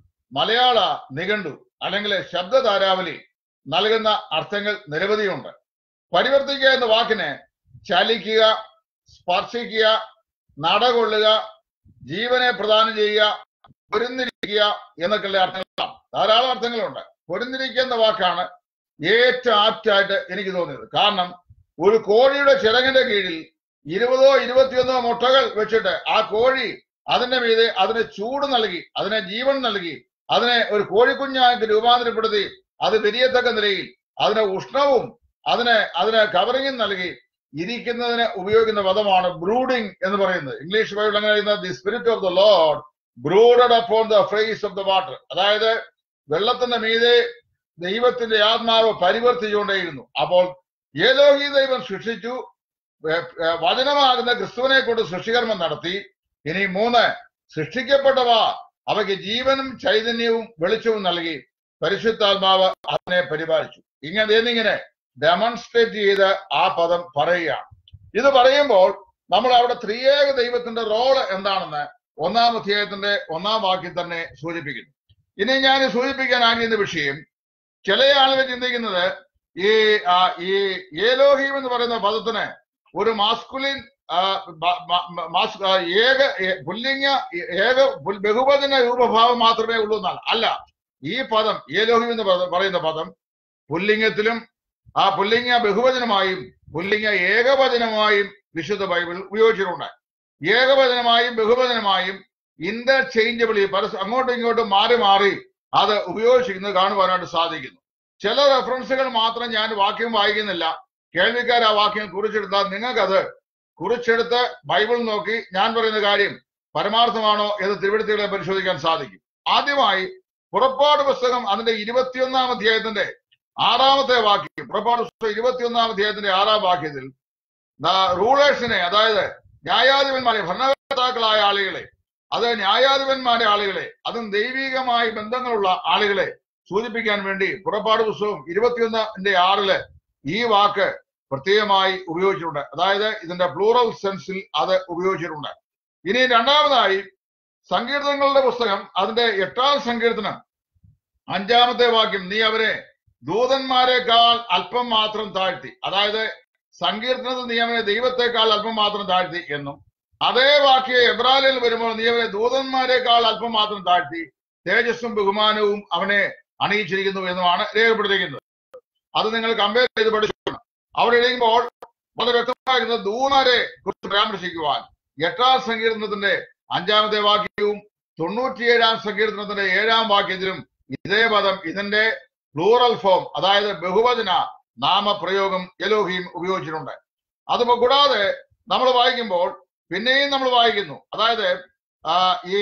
മലയാള നിഘണ്ടു അല്ലെങ്കിൽ ശബ്ദധാരാവലി നൽകുന്ന അർത്ഥങ്ങൾ നിരവധിയുണ്ട് പരിവർത്തിക്കുക എന്ന വാക്കിന് ചലിക്കുക സ്പർശിക്കുക നടകൊള്ളുക ജീവനെ പ്രദാനം ചെയ്യുക പൊരുന്നിരിക്കുക എന്നൊക്കെയുള്ള അർത്ഥങ്ങളാണ് ധാരാളം അർത്ഥങ്ങളുണ്ട് പൊരുന്നിരിക്കുക എന്ന വാക്കാണ് ഏറ്റവും ആപ്റ്റായിട്ട് എനിക്ക് തോന്നിയത് കാരണം ഒരു കോഴിയുടെ ചിറകിന്റെ കീഴിൽ ഇരുപതോ ഇരുപത്തിയൊന്നോ മുട്ടകൾ വെച്ചിട്ട് ആ കോഴി അതിന്റെ മീതെ അതിന് ചൂട് നൽകി അതിനെ ജീവൻ നൽകി അതിനെ ഒരു കോഴിക്കുഞ്ഞായിട്ട് രൂപാന്തരപ്പെടുത്തി അത് വിരിയത്തക്ക നിലയിൽ അതിന് ഉഷ്ണവും അതിന് അതിന് കവറിങ്ങും നൽകി ഇരിക്കുന്നതിന് ഉപയോഗിക്കുന്ന പദമാണ് ബ്രൂഡിംഗ് എന്ന് പറയുന്നത് ഇംഗ്ലീഷ് ബൈബിൾ അങ്ങനെ പറയുന്നത് the spirit of the Lord brooded upon the face of the water അതായത് വെള്ളത്തിന്റെ മീതെ ദൈവത്തിന്റെ ആത്മാവ് പരിവർത്തിച്ചുകൊണ്ടേയിരുന്നു അപ്പോൾ ഏലോഹി ദൈവം സൃഷ്ടിച്ചു ഏർ, ഏർ, വചനമാകുന്ന ക്രിസ്തുവിനെ കൊണ്ട് സൃഷ്ടികർമ്മം നടത്തി ഇനി മൂന്ന് സൃഷ്ടിക്കപ്പെട്ടവ അവയ്ക്ക് ജീവനും ചൈതന്യവും വെളിച്ചവും നൽകി പരിശുദ്ധാത്മാവ് അതിനെ പരിപാലിച്ചു ഇങ്ങനെ എന്നിങ്ങനെ ഡെമോൺസ്ട്രേറ്റ് ചെയ്ത് ആ പദം പറയുകയാണ് ഇത് പറയുമ്പോൾ നമ്മൾ അവിടെ ത്രിയേക ദൈവത്തിന്റെ റോള് എന്താണെന്ന് ഒന്നാം അധ്യായത്തിന്റെ ഒന്നാം വാക്യം തന്നെ സൂചിപ്പിക്കുന്നു ഇനി ഞാൻ സൂചിപ്പിക്കാൻ ആഗ്രഹിക്കുന്ന വിഷയം ചില ആളുകൾ ചിന്തിക്കുന്നത് ഈ ആ, ഈ ഏലോഹീം എന്ന് പറയുന്ന പദത്തിന് ഒരു മാസ്കുലിൻ ആ, ബ- മ- മ- മാസ്- ആ, ഏക ഏ- പുല്ലിംഗ ഏക പുൽ- ബഹുവചന രൂപഭാവം മാത്രമേ ഉള്ളൂ എന്നാണ് അല്ല ഈ പദം ഏലോഹീം എന്ന് പദം- പറയുന്ന പദം പുല്ലിംഗത്തിലും ആ പുല്ലിംഗ ബഹുവചനമായും പുല്ലിംഗ ഏകവചനമായും വിശുദ്ധ ബൈബിൾ ഉപയോഗിച്ചിട്ടുണ്ട് ഏകവചനമായും ബഹുവചനമായും ഇന്റർചേഞ്ചബിളി പരസ്പരം അങ്ങോട്ടും ഇങ്ങോട്ടും മാറി മാറി അത് ഉപയോഗിച്ചിരിക്കുന്നത് കാണുവാനായിട്ട് സാധിക്കുന്നു ചില റെഫറൻസുകൾ മാത്രം ഞാൻ വാക്യം വായിക്കുന്നില്ല കേൾവിക്കാർ ആ വാക്യം കുറിച്ചെടുത്താൽ നിങ്ങൾക്കത് കുറിച്ചെടുത്ത് ബൈബിൾ നോക്കി ഞാൻ പറയുന്ന കാര്യം പരമാർത്ഥമാണോ എന്ന് തിരുവഴുത്തുകളെ പരിശോധിക്കാൻ സാധിക്കും ആദ്യമായി പുറപ്പാട് പുസ്തകം അതിന്റെ ഇരുപത്തിയൊന്നാം അധ്യായത്തിന്റെ ആറാമത്തെ വാക്യം പുറപ്പാട് പുസ്തകം ഇരുപത്തിയൊന്നാം അധ്യായത്തിന്റെ ആറാം വാക്യത്തിൽ റൂളേഴ്സിനെ അതായത് ന്യായാധിപന്മാരെ ഭരണകർത്താക്കളായ ആളുകളെ അത് ന്യായാധിപന്മാരുടെ ആളുകളെ അതും ദൈവികമായ ബന്ധങ്ങളുള്ള ആളുകളെ സൂചിപ്പിക്കാൻ വേണ്ടി പുറപ്പാട് പുസ്തകം ഇരുപത്തിയൊന്നിന്റെ ആറില് ഈ വാക്ക് പ്രത്യേകമായി ഉപയോഗിച്ചിട്ടുണ്ട് അതായത് ഇതിന്റെ പ്ലൂറൽ സെൻസിൽ അത് ഉപയോഗിച്ചിട്ടുണ്ട് ഇനി രണ്ടാമതായി സങ്കീർത്തനങ്ങളുടെ പുസ്തകം അതിന്റെ എട്ടാം സങ്കീർത്തനം അഞ്ചാമത്തെ വാക്യം നീ അവരെ ദൂതന്മാരെക്കാൾ അല്പം മാത്രം താഴ്ത്തി അതായത് സങ്കീർത്തനത്തിൽ നീ അവനെ ദൈവത്തെക്കാൾ അല്പം മാത്രം താഴ്ത്തി എന്നും അതേ വാക്യ എബ്രാലിൽ വരുമ്പോൾ നീ അവനെ ദൂതന്മാരെക്കാൾ അല്പം മാത്രം താഴ്ത്തി തേജസ്സും ബഹുമാനവും അവനെ അണിയിച്ചിരിക്കുന്നു എന്നുമാണ് രേഖപ്പെടുത്തിയിരിക്കുന്നത് അത് നിങ്ങൾ കമ്പയർ ചെയ്ത് പഠിച്ചു അവിടെ എഴുതുമ്പോൾ വളരെ വ്യക്തമാകുന്നത് ദൂതന്മാരെ കുറിച്ച് പരാമർശിക്കുവാൻ എട്ടാം സങ്കീർത്തനത്തിന്റെ അഞ്ചാമത്തെ വാക്യവും തൊണ്ണൂറ്റിയേഴാം സങ്കീർത്തനത്തിന്റെ ഏഴാം വാക്യത്തിലും ഇതേ പദം ഇതിന്റെ പ്ലൂറൽ ഫോം അതായത് ബഹുവചന നാമപ്രയോഗം എലോഹിയും ഉപയോഗിച്ചിട്ടുണ്ട് അത് കൂടാതെ നമ്മൾ വായിക്കുമ്പോൾ പിന്നെയും നമ്മൾ വായിക്കുന്നു അതായത് ആ, ഈ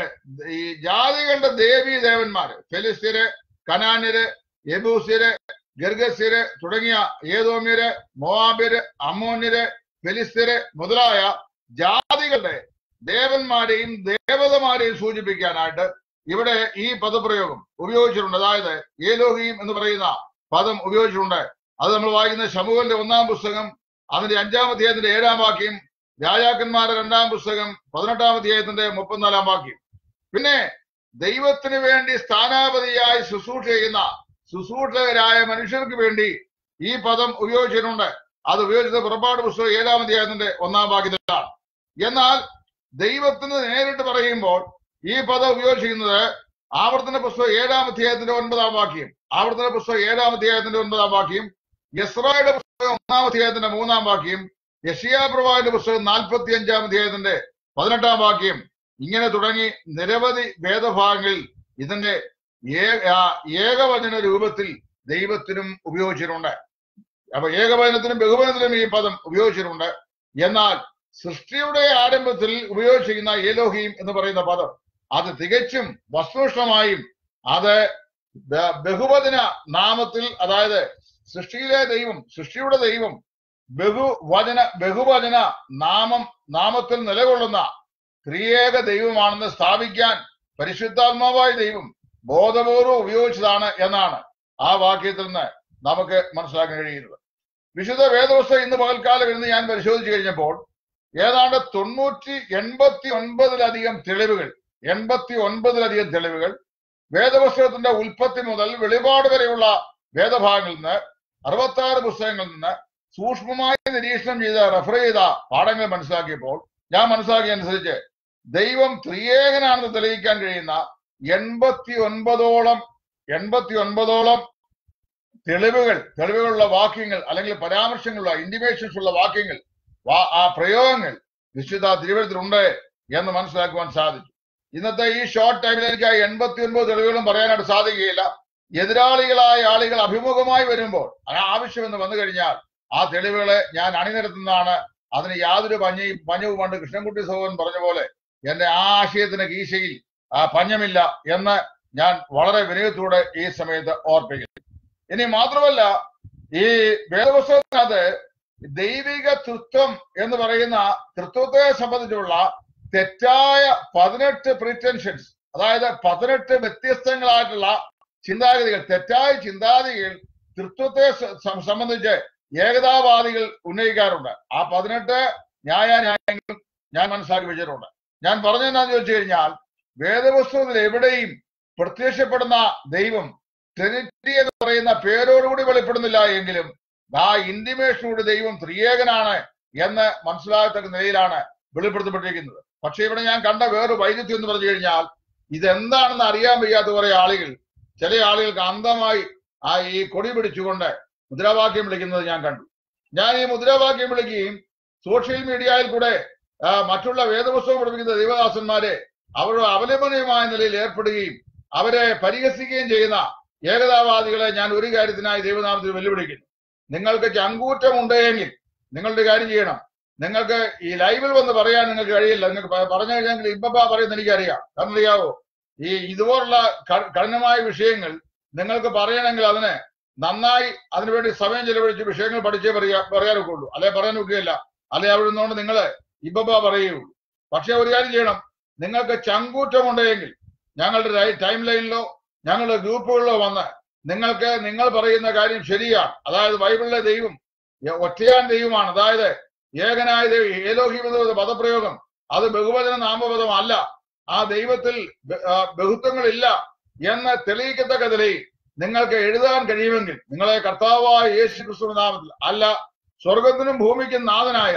ഈ ജാതികളുടെ ദേവീ ദേവന്മാര് ഫെലിസ്തീര് കനാന്യര് യബൂസ്യര് ഗർഗസ്യര് തുടങ്ങിയ ഏതോമ്യര് മോവാബ്യര് അമ്മോന്യര് ഫെലിസ്തീര് മുതലായ ജാതികളുടെ ദേവന്മാരെയും ദേവതമാരെയും സൂചിപ്പിക്കാനായിട്ട് ഇവിടെ ഈ പദപ്രയോഗം ഉപയോഗിച്ചിട്ടുണ്ട് അതായത് ഏലോഹിയും എന്ന് പറയുന്ന പദം ഉപയോഗിച്ചിട്ടുണ്ട് അത് നമ്മൾ വായിക്കുന്ന ശമുവന്റെ ഒന്നാം പുസ്തകം അതിന്റെ അഞ്ചാം അധ്യായത്തിന്റെ ഏഴാം വാക്യം രാജാക്കന്മാരുടെ രണ്ടാം പുസ്തകം പതിനെട്ടാം അധ്യായത്തിന്റെ മുപ്പത്തിനാലാം വാക്യം പിന്നെ ദൈവത്തിന് വേണ്ടി സ്ഥാനാപതിയായി ശുശ്രൂഷ ചെയ്യുന്ന ശുശ്രൂഷകരായ മനുഷ്യർക്ക് വേണ്ടി ഈ പദം ഉപയോഗിച്ചിട്ടുണ്ട് അത് ഉപയോഗിച്ചത് പുറപ്പാട് പുസ്തകം ഏഴാം അധ്യായത്തിന്റെ ഒന്നാം വാക്യത്തിലാണ് എന്നാൽ ദൈവത്തിന് നേരിട്ട് പറയുമ്പോൾ ഈ പദം ഉപയോഗിച്ചിരിക്കുന്നത് ആവർത്തന പുസ്തകം ഏഴാം അധ്യായത്തിന്റെ ഒൻപതാം വാക്യം ആവർത്തന പുസ്തകം ഏഴാം അധ്യായത്തിന്റെ ഒൻപതാം വാക്യം യസ്രായുടെ പുസ്തകം ഒന്നാം അധ്യായത്തിന്റെ മൂന്നാം വാക്യം യഷിയാ പ്രവാചന്റെ പുസ്തകം നാൽപ്പത്തി അഞ്ചാം അധ്യായത്തിന്റെ പതിനെട്ടാം വാക്യം ഇങ്ങനെ തുടങ്ങി നിരവധി വേദഭാഗങ്ങളിൽ ഇതിന്റെ ഏ- ആ ഏകവചന രൂപത്തിൽ ദൈവത്തിനും ഉപയോഗിച്ചിട്ടുണ്ട് അപ്പൊ ഏകവചനത്തിനും ബഹുവചനത്തിനും ഈ പദം ഉപയോഗിച്ചിട്ടുണ്ട് എന്നാൽ സൃഷ്ടിയുടെ ആരംഭത്തിൽ ഉപയോഗിച്ചിരിക്കുന്ന ഏലോഹീം എന്ന് പറയുന്ന പദം അത് തികച്ചും വസ്തുനിഷ്ഠമായും അത് ബ- ബഹുവചന നാമത്തിൽ അതായത് സൃഷ്ടിയിലെ ദൈവം സൃഷ്ടിയുടെ ദൈവം ബഹുവചന ബഹുവചന നാമം നാമത്തിൽ നിലകൊള്ളുന്ന ത്രിയേക ദൈവമാണെന്ന് സ്ഥാപിക്കാൻ പരിശുദ്ധാത്മാവായ ദൈവം ബോധപൂർവ്വം ഉപയോഗിച്ചതാണ് എന്നാണ് ആ വാക്യത്തിൽ നിന്ന് നമുക്ക് മനസ്സിലാക്കാൻ കഴിയുന്നത് വിശുദ്ധ വേദവസ്ത ഇന്ന് പകൽക്കാലം ഇന്ന് ഞാൻ പരിശോധിച്ചു കഴിഞ്ഞപ്പോൾ ഏതാണ്ട് തൊണ്ണൂറ്റി എൺപത്തി ഒൻപതിലധികം തെളിവുകൾ എൺപത്തി ഒൻപതിലധികം തെളിവുകൾ വേദപുസ്തകത്തിന്റെ ഉൽപ്പത്തി മുതൽ വെളിപാട് വരെയുള്ള വേദഭാഗങ്ങളിൽ നിന്ന് അറുപത്തി ആറ് പുസ്തകങ്ങളിൽ നിന്ന് സൂക്ഷ്മമായി നിരീക്ഷണം ചെയ്ത റെഫർ ചെയ്ത പാഠങ്ങൾ മനസ്സിലാക്കിയപ്പോൾ ഞാൻ മനസ്സിലാക്കിയ അനുസരിച്ച് ദൈവം ത്രിയേകനാണെന്ന് തെളിയിക്കാൻ കഴിയുന്ന എൺപത്തി ഒൻപതോളം എൺപത്തി ഒൻപതോളം തെളിവുകൾ തെളിവുകളുള്ള വാക്യങ്ങൾ അല്ലെങ്കിൽ പരാമർശങ്ങളുള്ള ഇന്റിമേഷൻസ് ഉള്ള വാക്യങ്ങൾ വാ- ആ പ്രയോഗങ്ങൾ വിശുദ്ധ തിരുവനന്തപുരത്തിലുണ്ട് എന്ന് മനസ്സിലാക്കുവാൻ സാധിച്ചു ഇന്നത്തെ ഈ ഷോർട്ട് ടൈമിൽ എനിക്ക് ആ എൺപത്തി ഒൻപത് തെളിവുകളും പറയാനായിട്ട് സാധിക്കുകയില്ല എതിരാളികളായ ആളുകൾ അഭിമുഖമായി വരുമ്പോൾ ആ ആവശ്യമെന്ന് വന്നു കഴിഞ്ഞാൽ ആ തെളിവുകളെ ഞാൻ അണിനിരത്തുന്നതാണ് അതിന് യാതൊരു പഞ്ഞയും പഞ്ഞവും പണ്ട് കൃഷ്ണൻകുട്ടി സഹോദരൻ പറഞ്ഞ പോലെ എന്റെ ആ ആശയത്തിന് കീശയിൽ ആ പഞ്ഞമില്ല എന്ന് ഞാൻ വളരെ വിനയത്തോടെ ഈ സമയത്ത് ഓർപ്പിക്കുന്നു ഇനി മാത്രമല്ല ഈ വേദപുസ്തകത്തിനകത്ത് ദൈവിക തൃത്വം എന്ന് പറയുന്ന തൃത്വത്തെ സംബന്ധിച്ചുള്ള തെറ്റായ പതിനെട്ട് പ്രിറ്റൻഷൻസ് അതായത് പതിനെട്ട് വ്യത്യസ്തങ്ങളായിട്ടുള്ള ചിന്താഗതികൾ തെറ്റായ ചിന്താഗതികൾ തൃത്വത്തെ സ- സം- സംബന്ധിച്ച് ഏകതാവാദികൾ ഉന്നയിക്കാറുണ്ട് ആ പതിനെട്ട് ന്യായാന്യായങ്ങളും ഞാൻ മനസ്സിലാക്കി വെച്ചിട്ടുണ്ട് ഞാൻ പറഞ്ഞതെന്നാന്ന് ചോദിച്ചു കഴിഞ്ഞാൽ വേദപുസ്തകത്തിൽ എവിടെയും പ്രത്യക്ഷപ്പെടുന്ന ദൈവം ട്രിനിറ്റി എന്ന് പറയുന്ന പേരോടുകൂടി വെളിപ്പെടുന്നില്ല എങ്കിലും ആ ഇന്റിമേഷനോട് ദൈവം ത്രിയേകനാണ് എന്ന് മനസ്സിലാകത്തക്ക നിലയിലാണ് വെളിപ്പെടുത്തപ്പെട്ടിരിക്കുന്നത് പക്ഷെ ഇവിടെ ഞാൻ കണ്ട വേറൊരു വൈരുദ്ധ്യം എന്ന് പറഞ്ഞു കഴിഞ്ഞാൽ ഇതെന്താണെന്ന് അറിയാൻ വയ്യാത്ത കുറെ ആളുകൾ ചില ആളുകൾക്ക് അന്ധമായി ആ ഈ കൊടി പിടിച്ചുകൊണ്ട് മുദ്രാവാക്യം വിളിക്കുന്നത് ഞാൻ കണ്ടു ഞാൻ ഈ മുദ്രാവാക്യം വിളിക്കുകയും സോഷ്യൽ മീഡിയയിൽ കൂടെ ആ, മറ്റുള്ള വേദപുസ്തകം പഠിപ്പിക്കുന്ന ദൈവദാസന്മാരെ അവരുടെ അവലംബനീയമായ നിലയിൽ ഏർപ്പെടുകയും അവരെ പരിഹസിക്കുകയും ചെയ്യുന്ന ഏകതാവാദികളെ ഞാൻ ഒരു കാര്യത്തിനായി ദൈവനാമത്തിൽ വെല്ലുവിളിക്കുന്നു നിങ്ങൾക്ക് ചങ്കൂറ്റമുണ്ടെങ്കിൽ നിങ്ങളുടെ കാര്യം ചെയ്യണം നിങ്ങൾക്ക് ഈ ലൈവിൽ വന്ന് പറയാൻ നിങ്ങൾക്ക് കഴിയില്ല നിങ്ങൾക്ക് പ- പറഞ്ഞു കഴിഞ്ഞാൽ ഇപ്പപ്പാ പറയുന്ന എനിക്കറിയാം കാരണം അറിയാവോ ഈ ഇതുപോലുള്ള ക- കഠിനമായ വിഷയങ്ങൾ നിങ്ങൾക്ക് പറയണമെങ്കിൽ അതിന് നന്നായി അതിനുവേണ്ടി സമയം ചെലവഴിച്ച് വിഷയങ്ങൾ പഠിച്ചേ പറയാ പറയാനൊക്കെ ഉള്ളൂ അല്ലെ പറയാൻ ഒക്കുകയില്ല അല്ലെ അവിടെ നിന്നുകൊണ്ട് നിങ്ങൾ ഇപ്പപ്പാ പറയുകയുള്ളൂ പക്ഷെ ഒരു കാര്യം ചെയ്യണം നിങ്ങൾക്ക് ചങ്കൂറ്റമുണ്ടെങ്കിൽ ഞങ്ങളുടെ ടൈം ലൈനിലോ ഞങ്ങളുടെ ഗ്രൂപ്പുകളിലോ വന്ന് നിങ്ങൾക്ക് നിങ്ങൾ പറയുന്ന കാര്യം ശരിയാണ് അതായത് ബൈബിളിലെ ദൈവം ഏ- ഒറ്റയാൻ ദൈവമാണ് അതായത് ഏകനായ ദൈവം ഏലോഹിം എന്ന പദപ്രയോഗം അത് ബഹുവചന നാമപദം അല്ല ആ ദൈവത്തിൽ ബ- ആ, ബഹുത്വങ്ങളില്ല എന്ന് തെളിയിക്കത്തക്ക നിലയിൽ നിങ്ങൾക്ക് എഴുതാൻ കഴിയുമെങ്കിൽ നിങ്ങളെ കർത്താവായ യേശു ക്രിസ്തു നാമത്തിൽ അല്ല സ്വർഗത്തിനും ഭൂമിക്കും നാഥനായ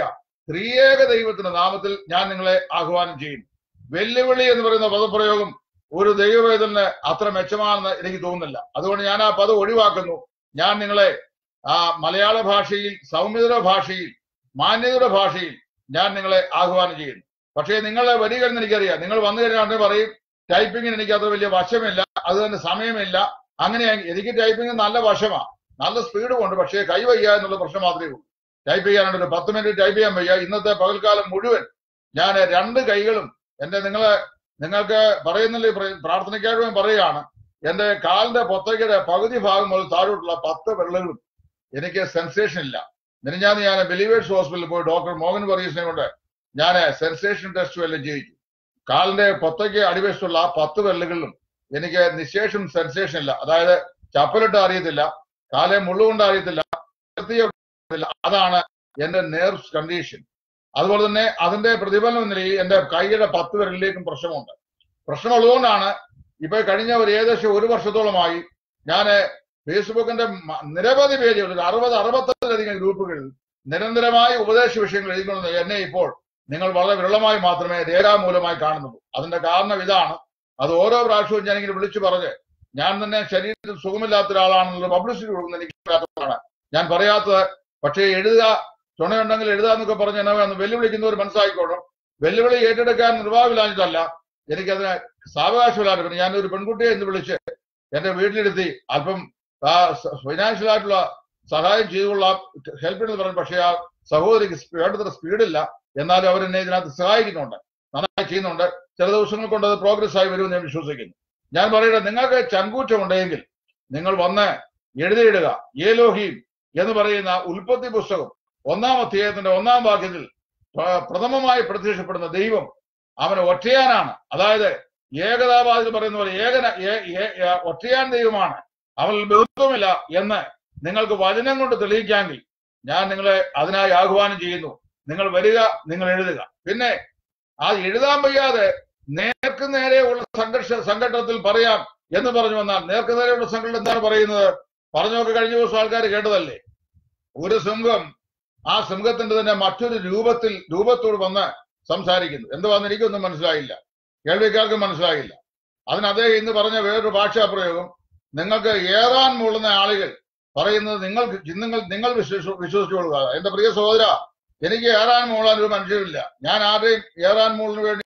ത്രിയേക ദൈവത്തിന്റെ നാമത്തിൽ ഞാൻ നിങ്ങളെ ആഹ്വാനം ചെയ്യുന്നു വെല്ലുവിളി എന്ന് പറയുന്ന പദപ്രയോഗം ഒരു ദൈവവേദന അത്ര മെച്ചമാണെന്ന് എനിക്ക് തോന്നുന്നില്ല അതുകൊണ്ട് ഞാൻ ആ പദം ഒഴിവാക്കുന്നു ഞാൻ നിങ്ങളെ ആ മലയാള ഭാഷയിൽ സൗമ്യതയുടെ ഭാഷയിൽ മാന്യതയുടെ ഭാഷയിൽ ഞാൻ നിങ്ങളെ ആഹ്വാനം ചെയ്യുന്നു പക്ഷേ നിങ്ങളെ വരികയെന്ന് എനിക്കറിയാം നിങ്ങൾ വന്നു കഴിഞ്ഞാൽ പറയും ടൈപ്പിങ്ങിന് എനിക്ക് അത്ര വലിയ വശമില്ല അത് തന്നെ സമയമില്ല അങ്ങനെ എനിക്ക് ടൈപ്പിംഗ് നല്ല വശമാണ് നല്ല സ്പീഡും ഉണ്ട് പക്ഷേ കൈ വയ്യ എന്നുള്ള പ്രശ്നം മാത്രമേ ഉള്ളൂ ടൈപ്പ് ചെയ്യാനുണ്ട് ഒരു പത്ത് മിനിറ്റ് ടൈപ്പ് ചെയ്യാൻ വയ്യ ഇന്നത്തെ പകൽക്കാലം മുഴുവൻ ഞാൻ രണ്ട് കൈകളും എന്റെ നിങ്ങളെ നിങ്ങൾക്ക് പറയുന്നില്ല പ്രാർത്ഥനയ്ക്കായിട്ട് ഞാൻ പറയുകയാണ് എന്റെ കാലിന്റെ പൊത്തയ്ക്കയുടെ പകുതി ഭാഗം മുതൽ താഴോട്ടുള്ള പത്ത് വിരലുകളും എനിക്ക് സെൻസേഷൻ ഇല്ല മിനിഞ്ഞാന്ന് ഞാൻ ബിലീവേഴ്സ് ഹോസ്പിറ്റലിൽ പോയി ഡോക്ടർ മോഹൻ വർഗീസിനെ കൊണ്ട് ഞാൻ സെൻസേഷൻ ടെസ്റ്റ് എല്ലാം ചെയ്യിച്ചു കാലിന്റെ പൊത്തയ്ക്ക് അടിവശത്തുള്ള ആ പത്ത് വിരലുകളിലും എനിക്ക് നിശേഷം സെൻസേഷൻ ഇല്ല അതായത് ചപ്പലിട്ട് അറിയത്തില്ല കാലെ മുള്ളുകൊണ്ട് അറിയത്തില്ല അറിയത്തില്ല. അതാണ് എന്റെ നേർവ്സ് കണ്ടീഷൻ അതുപോലെ തന്നെ അതിന്റെ പ്രതിഫലനം എന്ന നിലയിൽ എന്റെ കൈയുടെ പത്ത് വിരലിലേക്കും പ്രശ്നമുണ്ട് പ്രശ്നമുള്ളതുകൊണ്ടാണ് ഇപ്പൊ കഴിഞ്ഞ ഒരു ഏകദേശം ഒരു വർഷത്തോളമായി ഞാൻ ഫേസ്ബുക്കിന്റെ മ- നിരവധി പേജുകൾ ഒരു അറുപത് അറുപത്തഞ്ചിലധികം ഗ്രൂപ്പുകളിൽ നിരന്തരമായി ഉപദേശ വിഷയങ്ങൾ എഴുതിക്കൊണ്ട് എന്നെ ഇപ്പോൾ നിങ്ങൾ വളരെ വിരളമായി മാത്രമേ രേഖാമൂലമായി കാണുന്നുള്ളൂ അതിന്റെ കാരണം ഇതാണ് അത് ഓരോ പ്രാവശ്യവും ഞാൻ ഇങ്ങനെ വിളിച്ചു പറഞ്ഞ് ഞാൻ തന്നെ ശരീരത്തിൽ സുഖമില്ലാത്ത ഒരാളാണെന്നുള്ള പബ്ലിസിറ്റി കൊടുക്കുന്ന എനിക്ക് ഇല്ലാത്തതാണ് ഞാൻ പറയാത്തത് പക്ഷേ എഴുതുക ചുണയുണ്ടെങ്കിൽ എഴുതാന്നൊക്കെ പറഞ്ഞ് എന്നെ ഒന്ന് വെല്ലുവിളിക്കുന്നവർ മനസ്സിലാക്കിക്കോളും വെല്ലുവിളി ഏറ്റെടുക്കാൻ നിർവാഹമില്ലാഞ്ഞിട്ടല്ല എനിക്കതിന് സാവകാശമില്ലാണ്ട് പിന്നെ ഞാൻ ഒരു പെൺകുട്ടിയെ എന്ന് വിളിച്ച് എന്റെ വീട്ടിലിരുത്തി അല്പം ആ ഫൈനാൻഷ്യൽ ആയിട്ടുള്ള സഹായം ചെയ്തുകൊള്ളാം ഹെൽപ്പ് എന്ന് പറഞ്ഞു പക്ഷേ ആ സഹോദരിക്ക് വേണ്ടത്ര സ്പീഡില്ല എന്നാലും അവരെന്നെ ഇതിനകത്ത് സഹായിക്കുന്നുണ്ട് നന്നായി ചെയ്യുന്നുണ്ട് ചില ദിവസങ്ങൾ കൊണ്ട് അത് പ്രോഗ്രസ് ആയി വരുമെന്ന് ഞാൻ വിശ്വസിക്കുന്നു ഞാൻ പറയട്ടെ നിങ്ങൾക്ക് ചങ്കൂറ്റമുണ്ടെങ്കിൽ നിങ്ങൾ വന്ന് എഴുതിയിടുക ഏലോഹീം എന്ന് പറയുന്ന ഉൽപ്പത്തി പുസ്തകം ഒന്നാം അധ്യായത്തിന്റെ ഒന്നാം വാക്യത്തിൽ പ്ര- പ്രഥമമായി പ്രത്യക്ഷപ്പെടുന്ന ദൈവം അവന് ഒറ്റയാനാണ് അതായത് ഏകതാവാദിൽ പറയുന്ന പോലെ ഏകന ഏ- ഏ- ഏ- ഒറ്റയാൻ ദൈവമാണ് അവനിൽ ബന്ധുത്വമില്ല എന്ന് നിങ്ങൾക്ക് വചനം കൊണ്ട് തെളിയിക്കാമെങ്കിൽ ഞാൻ നിങ്ങളെ അതിനായി ആഹ്വാനം ചെയ്യുന്നു നിങ്ങൾ വരിക നിങ്ങൾ എഴുതുക പിന്നെ ആ എഴുതാൻ വയ്യാതെ നേർക്ക് നേരെയുള്ള സംഘർഷ സംഘട്ടനത്തിൽ പറയാം എന്ന് പറഞ്ഞു വന്നാൽ നേർക്ക് നേരെയുള്ള സംഘടന എന്താണ് പറയുന്നത് പറഞ്ഞൊക്കെ കഴിഞ്ഞ ദിവസം ആൾക്കാർ കേട്ടതല്ലേ ഒരു സിംഹം ആ സിംഹത്തിന്റെ തന്നെ മറ്റൊരു രൂപത്തിൽ രൂപത്തോട് വന്ന് സംസാരിക്കുന്നു എന്തുവാന്ന് എനിക്കൊന്നും മനസ്സിലായില്ല കേൾവിക്കാർക്ക് മനസ്സിലായില്ല അതിന് അദ്ദേഹം ഇന്ന് പറഞ്ഞ വേറൊരു ഭാഷാ പ്രയോഗം നിങ്ങൾക്ക് ഏറാൻ മൂളുന്ന ആളുകൾ പറയുന്നത് നിങ്ങൾക്ക് നിങ്ങൾ നിങ്ങൾ വിശ്വസിച്ചു വിശ്വസിച്ചുകൊള്ളുക എന്റെ പ്രിയ സഹോദര എനിക്ക് ഏറാൻ മൂളാൻ ഒരു മനുഷ്യരില്ല ഞാൻ ആരെയും ഏറാൻ മൂളിന് വേണ്ടി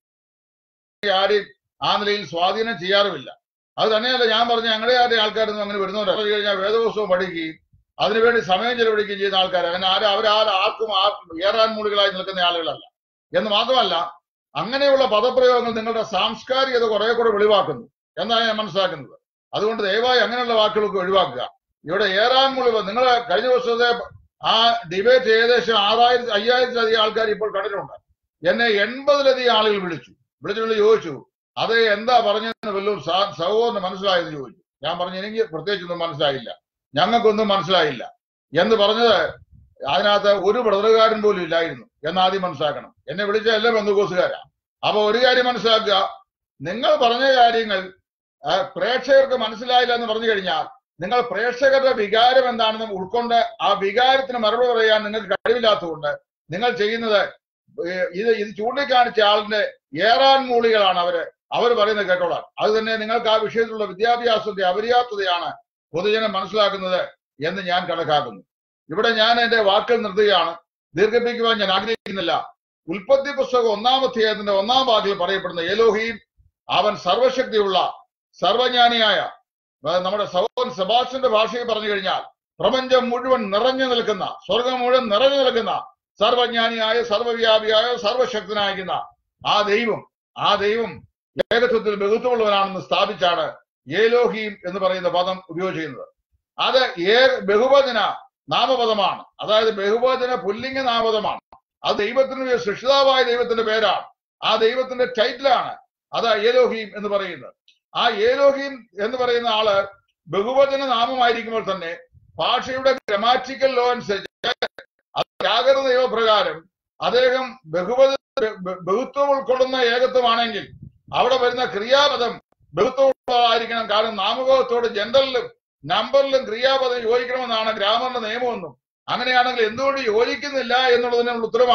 ആരെയും ആ നിലയിൽ സ്വാധീനം ചെയ്യാറുമില്ല അത് തന്നെയല്ല ഞാൻ പറഞ്ഞ ഞങ്ങളുടെ ആരുടെ ആൾക്കാരൊന്നും അങ്ങനെ വരുന്നവരല്ല അത് കഴിഞ്ഞാൽ വേദപുസ്തകം പഠിക്കുകയും അതിനുവേണ്ടി സമയം ചെലവഴിക്കുകയും ചെയ്യുന്ന ആൾക്കാർ അങ്ങനെ ആരും അവരാരും ആർക്കും ആർക്കും ഏറാൻ മൂളികളായി നിൽക്കുന്ന ആളുകളല്ല എന്ന് മാത്രമല്ല അങ്ങനെയുള്ള പദപ്രയോഗങ്ങൾ നിങ്ങളുടെ സാംസ്കാരികത കുറെ കൂടെ വെളിവാക്കുന്നു എന്നാണ് ഞാൻ മനസ്സിലാക്കുന്നത് അതുകൊണ്ട് ദയവായി അങ്ങനെയുള്ള വാക്കുകളൊക്കെ ഒഴിവാക്കുക ഇവിടെ ഏറാൻ മുളിവ് നിങ്ങൾ കഴിഞ്ഞ ദിവസത്തെ ആ ഡിബേറ്റ് ഏകദേശം ആറായിരത്തി അയ്യായിരത്തിലധികം ആൾക്കാർ ഇപ്പോൾ കണ്ടിട്ടുണ്ട് എന്നെ എൺപതിലധികം ആളുകൾ വിളിച്ചു വിളിച്ചുകൊണ്ട് ചോദിച്ചു അത് എന്താ പറഞ്ഞതെന്ന് വല്ലതും സാ- സഹോദരന് മനസ്സിലായെന്ന് ചോദിച്ചു ഞാൻ പറഞ്ഞു എനിക്ക് പ്രത്യേകിച്ചൊന്നും മനസ്സിലായില്ല ഞങ്ങൾക്കൊന്നും മനസ്സിലായില്ല എന്ന് പറഞ്ഞത് അതിനകത്ത് ഒരു ബ്രദറുകാരൻ പോലും ഇല്ലായിരുന്നു എന്ന് ആദ്യം മനസ്സിലാക്കണം എന്നെ വിളിച്ച എല്ലാ ബന്ധുക്കോസുകാരാ അപ്പൊ ഒരു കാര്യം മനസ്സിലാക്കുക നിങ്ങൾ പറഞ്ഞ കാര്യങ്ങൾ ആ, പ്രേക്ഷകർക്ക് മനസ്സിലായില്ല എന്ന് പറഞ്ഞു കഴിഞ്ഞാൽ നിങ്ങൾ പ്രേക്ഷകരുടെ വികാരം എന്താണെന്ന് ഉൾക്കൊണ്ട് ആ വികാരത്തിന് മറുപടി പറയാൻ നിങ്ങൾക്ക് കഴിവില്ലാത്തതുകൊണ്ട് നിങ്ങൾ ചെയ്യുന്നത് ഏഹ്, ഇത് ഇത് ചൂണ്ടിക്കാണിച്ച ആളിന്റെ ഏറാൻ മൂളികളാണ് അവര് അവർ പറയുന്നത് കേട്ടോളാം അത് തന്നെ നിങ്ങൾക്ക് ആ വിഷയത്തിലുള്ള വിദ്യാഭ്യാസത്തിന്റെ അപര്യാപ്തതയാണ് പൊതുജനം മനസ്സിലാക്കുന്നത് എന്ന് ഞാൻ കണക്കാക്കുന്നു ഇവിടെ ഞാൻ എന്റെ വാക്കുകൾ നിർത്തുകയാണ് ദീർഘിപ്പിക്കുവാൻ ഞാൻ ആഗ്രഹിക്കുന്നില്ല ഉൽപ്പത്തി പുസ്തകം ഒന്നാം അധ്യായത്തിന്റെ ഒന്നാം വാക്കിൽ പറയപ്പെടുന്ന ഏലോഹീം അവൻ സർവശക്തിയുള്ള സർവജ്ഞാനിയായ അതായത് നമ്മുടെ സഹോദരൻ സെബാസ്റ്റ്യന്റെ ഭാഷയിൽ പറഞ്ഞു കഴിഞ്ഞാൽ പ്രപഞ്ചം മുഴുവൻ നിറഞ്ഞു നിൽക്കുന്ന സ്വർഗം മുഴുവൻ നിറഞ്ഞു നിൽക്കുന്ന സർവജ്ഞാനിയായ സർവവ്യാപിയായ സർവശക്തനായിരിക്കുന്ന ആ ദൈവം ആ ദൈവം ഏകത്വത്തിൽ ബഹുത്വമുള്ളവനാണെന്ന് സ്ഥാപിച്ചാണ് ഏലോഹീം എന്ന് പറയുന്ന പദം ഉപയോഗിച്ചിരുന്നത് അത് ഏ ബഹുവചന നാമപദമാണ് അതായത് ബഹുവചന പുല്ലിംഗ നാമപദമാണ് അത് ദൈവത്തിന് സൃഷ്ടിതാവായ ദൈവത്തിന്റെ പേരാണ് ആ ദൈവത്തിന്റെ ടൈറ്റിലാണ് അത് ഏലോഹീം എന്ന് പറയുന്നത് ആ ഏലോഹീം എന്ന് പറയുന്ന ആള് ബഹുവചന നാമമായിരിക്കുമ്പോൾ തന്നെ ഭാഷയുടെ ഗ്രമാറ്റിക്കൽ ലോ അനുസരിച്ച് അത് വ്യാകരണ നിയമപ്രകാരം അദ്ദേഹം ബഹുവച ബ- ബഹുത്വം ഉൾക്കൊള്ളുന്ന ഏകത്വമാണെങ്കിൽ അവിടെ വരുന്ന ക്രിയാപദം ബഹുത്വമുള്ളതായിരിക്കണം കാരണം നാമകത്വത്തോട് ജെൻഡറിലും നമ്പറിലും ക്രിയാപദം യോജിക്കണമെന്നാണ് ഗ്രാമറിന്റെ നിയമമെന്നും അങ്ങനെയാണെങ്കിൽ എന്തുകൊണ്ട് യോജിക്കുന്നില്ല എന്നുള്ളതിനുള്ള ഉത്തരവാണ്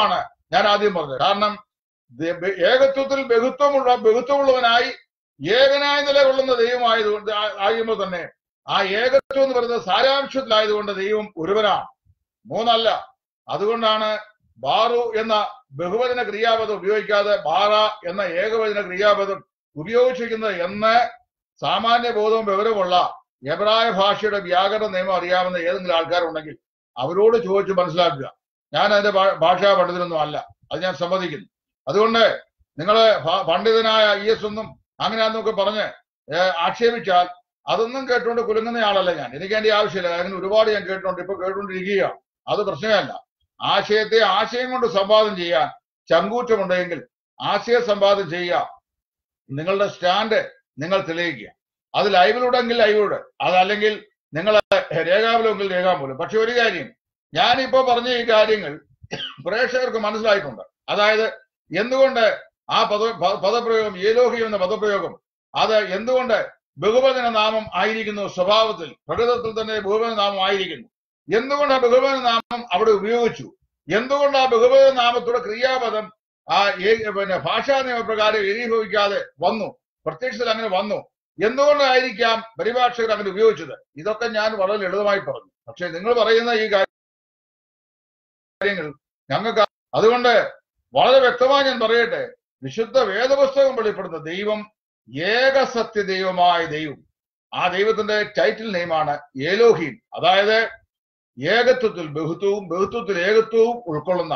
ഞാൻ ആദ്യം പറഞ്ഞത് കാരണം ദ- ബ- ഏകത്വത്തിൽ ബഹുത്വമുള്ള ബഹുത്വമുള്ളവനായി ഏകനായ നിലകൊള്ളുന്ന ദൈവമായതുകൊണ്ട് ആ- ആകുമ്പോൾ തന്നെ ആ ഏകത്വം എന്ന് പറയുന്നത് സാരാംശത്തിലായതുകൊണ്ട് ദൈവം ഒരുവനാണ് മൂന്നല്ല അതുകൊണ്ടാണ് ബാറു എന്ന ബഹുവചന ക്രിയാപദം ഉപയോഗിക്കാതെ ബാറ എന്ന ഏകവചന ക്രിയാപദം ഉപയോഗിച്ചിരിക്കുന്നത് എന്ന് സാമാന്യ ബോധവും വിവരമുള്ള എബ്രായ ഭാഷയുടെ വ്യാകരണ നിയമം അറിയാവുന്ന ഏതെങ്കിലും ആൾക്കാരുണ്ടെങ്കിൽ അവരോട് ചോദിച്ച് മനസ്സിലാക്കുക ഞാൻ അതിന്റെ ഭാ- ഭാഷാ പണ്ഡിതനൊന്നും അല്ല അത് ഞാൻ സമ്മതിക്കുന്നു അതുകൊണ്ട് നിങ്ങള് ഭ- പണ്ഡിതനായ ഐ എസ് ഒന്നും അങ്ങനെയാന്നൊക്കെ പറഞ്ഞ് ഏഹ് ആക്ഷേപിച്ചാൽ അതൊന്നും കേട്ടുകൊണ്ട് കുലുങ്ങുന്ന ആളല്ല ഞാൻ എനിക്ക് അതിന്റെ ആവശ്യമില്ല അങ്ങനെ ഒരുപാട് ഞാൻ കേട്ടുകൊണ്ട് ഇപ്പൊ കേട്ടുകൊണ്ടിരിക്കുകയാണ് അത് പ്രശ്നമല്ല ആശയത്തെ ആശയം കൊണ്ട് സംവാദം ചെയ്യാൻ ചങ്കൂറ്റമുണ്ടെങ്കിൽ ആശയ സംവാദം ചെയ്യുക നിങ്ങളുടെ സ്റ്റാൻഡ് നിങ്ങൾ തെളിയിക്കുക അത് ലൈവിലൂടെ എങ്കിൽ ലൈവിലൂടെ അതല്ലെങ്കിൽ നിങ്ങൾ രേഖാമൂലമെങ്കിൽ രേഖാമൂലം പക്ഷെ ഒരു കാര്യം ഞാനിപ്പോ പറഞ്ഞ ഈ കാര്യങ്ങൾ പ്രേക്ഷകർക്ക് മനസ്സിലായിട്ടുണ്ട് അതായത് എന്തുകൊണ്ട് ആ പദ പ- പദപ്രയോഗം ഏലോഹി എന്ന പദപ്രയോഗം അത് എന്തുകൊണ്ട് ബഹുവചന നാമം ആയിരിക്കുന്നു സ്വഭാവത്തിൽ പ്രകൃതത്തിൽ തന്നെ ബഹുവചന നാമം ആയിരിക്കുന്നു എന്തുകൊണ്ട് ആ ബഹുവചന നാമം അവിടെ ഉപയോഗിച്ചു എന്തുകൊണ്ട് ആ ബഹുവചന നാമത്തോടെ ക്രിയാപദം ആ ഏ- പിന്നെ ഭാഷാ നിയമപ്രകാരം ഏകീഭവിക്കാതെ വന്നു പ്രത്യക്ഷത്തിൽ അങ്ങനെ വന്നു എന്തുകൊണ്ടായിരിക്കാം പരിഭാഷകർ അങ്ങനെ ഉപയോഗിച്ചത് ഇതൊക്കെ ഞാൻ വളരെ ലളിതമായി പറഞ്ഞു പക്ഷെ നിങ്ങൾ പറയുന്ന ഈ കാര്യങ്ങൾ ഞങ്ങൾക്ക് അതുകൊണ്ട് വളരെ വ്യക്തമായി ഞാൻ പറയട്ടെ വിശുദ്ധ വേദപുസ്തകം വെളിപ്പെടുന്ന ദൈവം ഏകസത്യ ദൈവമായ ദൈവം ആ ദൈവത്തിന്റെ ടൈറ്റിൽ നെയിമാണ് ഏലോഹീം അതായത് ഏകത്വത്തിൽ ബഹുത്വവും ബഹുത്വത്തിൽ ഏകത്വവും ഉൾക്കൊള്ളുന്ന